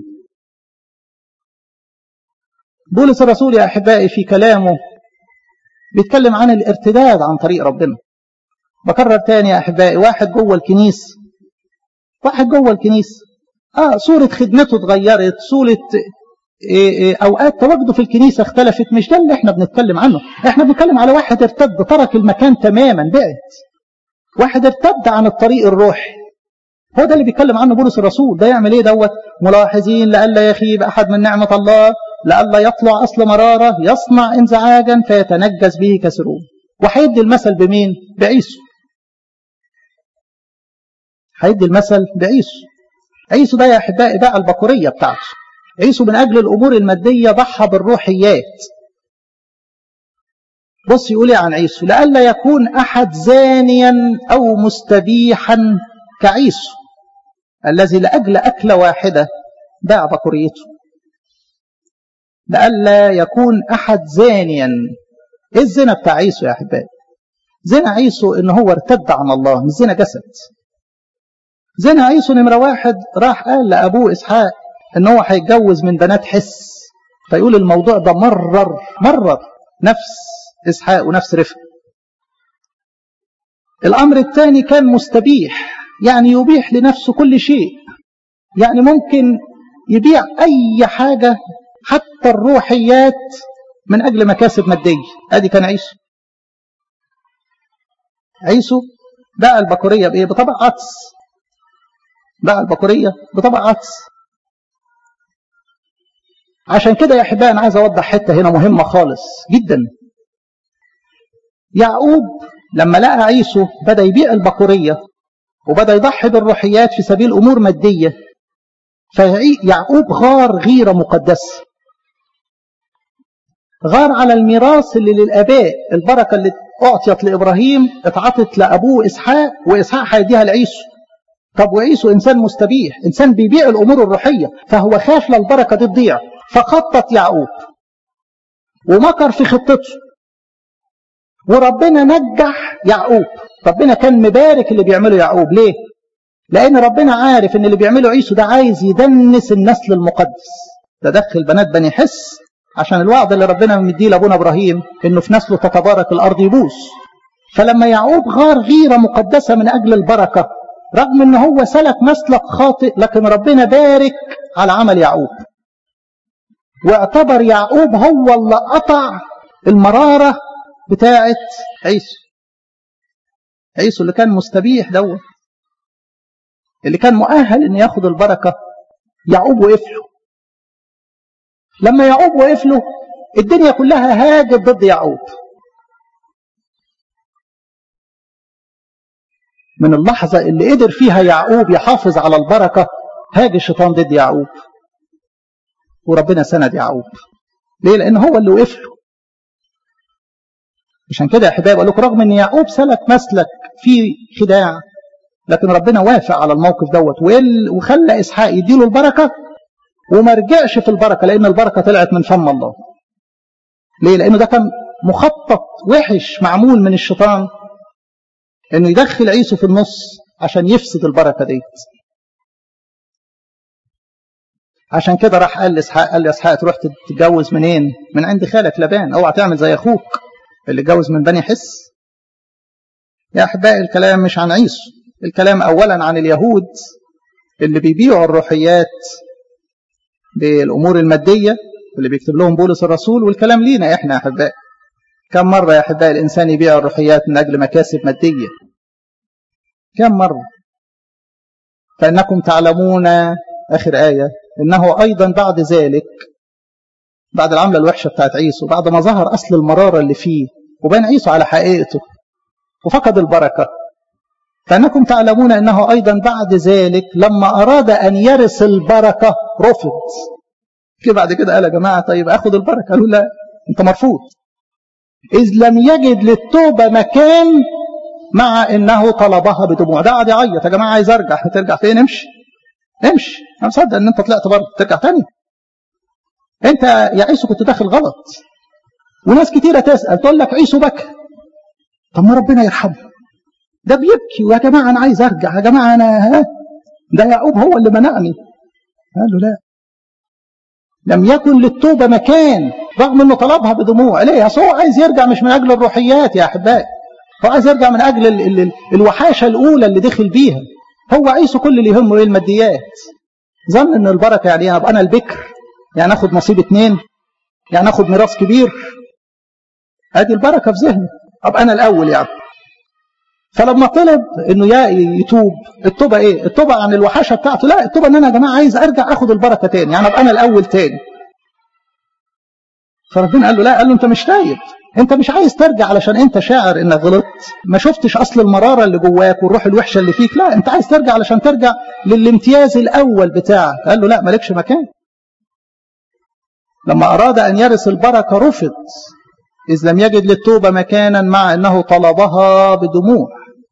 بولس الرسول يا أحبائي في كلامه بيتكلم عن الارتداد عن طريق ربنا بكرر تاني يا أحبائي واحد جوه الكنيس واحد جوه الكنيس آه صورة خدمته اتغيرت صورة إيه إيه اوقات تواجده في الكنيسه اختلفت مش ده اللي احنا بنتكلم عنه احنا بنتكلم على واحد ارتد ترك المكان تماما بعد واحد ارتد عن الطريق الروحي هو ده اللي بيتكلم عنه بولس الرسول ده يعمل ايه دوت ملاحظين لئلا يخيب احد من نعمه الله لئلا يطلع اصل مراره يصنع انزعاجا فيتنجس به كثيرون وهيدي المثل بمين بعيسو هيدي المثل بعيسو عيسو ده يا احبائي بقى البكوريه بتاعته عيسو من أجل الأمور المادية ضحى بالروحيات بص يقول عن عيسو لئلا يكون أحد زانيا أو مستبيحا كعيسو الذي لأجل أكلة واحدة باع بكوريته لئلا يكون أحد زانيا إيه الزنا بتاع عيسو يا أحبائي زنا عيسو إن هو ارتد عن الله مش زنا جسد زنا عيسو نمرة واحد راح قال لأبوه إسحاق ان هو هيتجوز من بنات حس فيقول الموضوع ده مرر مرر نفس اسحاق ونفس رفقه الامر الثاني كان مستبيح يعني يبيح لنفسه كل شيء يعني ممكن يبيع اي حاجه حتى الروحيات من اجل مكاسب ماديه ادي كان عيسو عيسو باع البكوريه بايه بطبع عدس باع البكوريه بطبع عدس عشان كده يا احبائي انا عايز اوضح حته هنا مهمه خالص جدا يعقوب لما لقى عيسو بدا يبيع البكوريه وبدا يضحي بالروحيات في سبيل امور ماديه فيعقوب غار غيره مقدسه غار على الميراث اللي للاباء البركه اللي اعطيت لابراهيم اتعطت لابوه اسحاق واسحاق هيديها لعيسو طب وعيسو انسان مستبيح انسان بيبيع الامور الروحيه فهو خاف للبركه دي تضيع فخطط يعقوب ومكر في خطته وربنا نجح يعقوب ربنا كان مبارك اللي بيعمله يعقوب ليه لان ربنا عارف ان اللي بيعمله عيسو ده عايز يدنس النسل المقدس ده دخل بنات بني حس عشان الوعد اللي ربنا مديه لابونا ابراهيم انه في نسله تتبارك الارض يبوس فلما يعقوب غار غيره مقدسه من اجل البركه رغم ان هو سلك مسلك خاطئ لكن ربنا بارك على عمل يعقوب واعتبر يعقوب هو اللي قطع المراره بتاعه عيسو عيسو اللي كان مستبيح دوت اللي كان مؤهل ان ياخد البركه يعقوب وقف له لما يعقوب وقف له الدنيا كلها هاجت ضد يعقوب من اللحظة اللي قدر فيها يعقوب يحافظ على البركة هاج الشيطان ضد يعقوب وربنا سند يعقوب ليه؟ لأن هو اللي وقف له عشان كده يا احبائي بقول لكم رغم ان يعقوب سلك مسلك فيه خداع لكن ربنا وافق على الموقف دوت وخلى اسحاق يديله البركه وما رجعش في البركه لان البركه طلعت من فم الله. ليه؟ لانه ده كان مخطط وحش معمول من الشيطان انه يدخل عيسو في النص عشان يفسد البركه ديت. عشان كده راح قال لاسحاق قال لاسحاق تروح تتجوز منين؟ من عند خالك لبان اوعى تعمل زي اخوك اللي اتجوز من بني حس. يا احبائي الكلام مش عن عيسو، الكلام اولا عن اليهود اللي بيبيعوا الروحيات بالامور الماديه اللي بيكتب لهم بولس الرسول والكلام لينا احنا يا احبائي كم مره يا احبائي الانسان يبيع الروحيات من اجل مكاسب ماديه كم مره فانكم تعلمون اخر ايه انه ايضا بعد ذلك بعد العمله الوحشه بتاعت عيسو بعد ما ظهر اصل المراره اللي فيه وبان عيسو على حقيقته وفقد البركه فانكم تعلمون انه ايضا بعد ذلك لما اراد ان يرث البركه رفض كده بعد كده قال يا جماعه طيب اخد البركه قالوا لا انت مرفوض اذ لم يجد للتوبه مكان مع انه طلبها بدموع ده قعد يعيط يا جماعه عايز ارجع هترجع فين امشي امشي انا مصدق ان انت طلعت برضه ترجع تاني انت يا عيسو كنت داخل غلط وناس كتيره تسال تقول لك عيسو بكى طب ما ربنا يرحمه ده بيبكي ويا جماعه انا عايز ارجع يا جماعه انا ها ده يعقوب هو اللي منعني قال له لا لم يكن للتوبه مكان رغم انه طلبها بدموع ليه اصل هو عايز يرجع مش من اجل الروحيات يا احبائي هو عايز يرجع من اجل ال ال ال الوحاشه الاولى اللي دخل بيها هو عيسو كل اللي يهمه ايه الماديات ظن ان البركه يعني ابقى انا البكر يعني اخد نصيب اتنين يعني اخد ميراث كبير ادي البركه في ذهنه ابقى انا الاول يعني فلما طلب انه يتوب التوبه ايه التوبه عن الوحشه بتاعته لا التوبه ان انا يا جماعه عايز ارجع اخد البركه تاني يعني ابقى انا الاول تاني فربنا قال له لا قال له انت مش تايب انت مش عايز ترجع علشان انت شاعر انك غلطت ما شفتش اصل المراره اللي جواك والروح الوحشه اللي فيك لا انت عايز ترجع علشان ترجع للامتياز الاول بتاعك قال له لا مالكش مكان لما اراد ان يرث البركه رفض اذ لم يجد للتوبه مكانا مع انه طلبها بدموع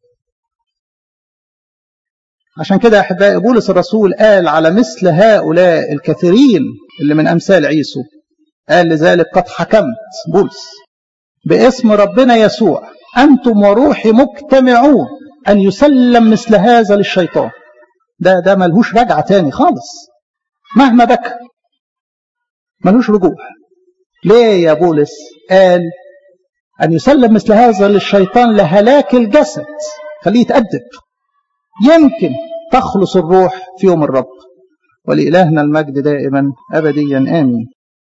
عشان كده يا احبائي بولس الرسول قال على مثل هؤلاء الكثيرين اللي من امثال عيسو قال لذلك قد حكمت بولس باسم ربنا يسوع انتم وروحي مجتمعون ان يسلم مثل هذا للشيطان ده ده ملهوش رجعه تاني خالص مهما بكى ملهوش رجوع ليه يا بولس قال ان يسلم مثل هذا للشيطان لهلاك الجسد خليه يتأدب يمكن تخلص الروح في يوم الرب ولإلهنا المجد دائما أبديا آمين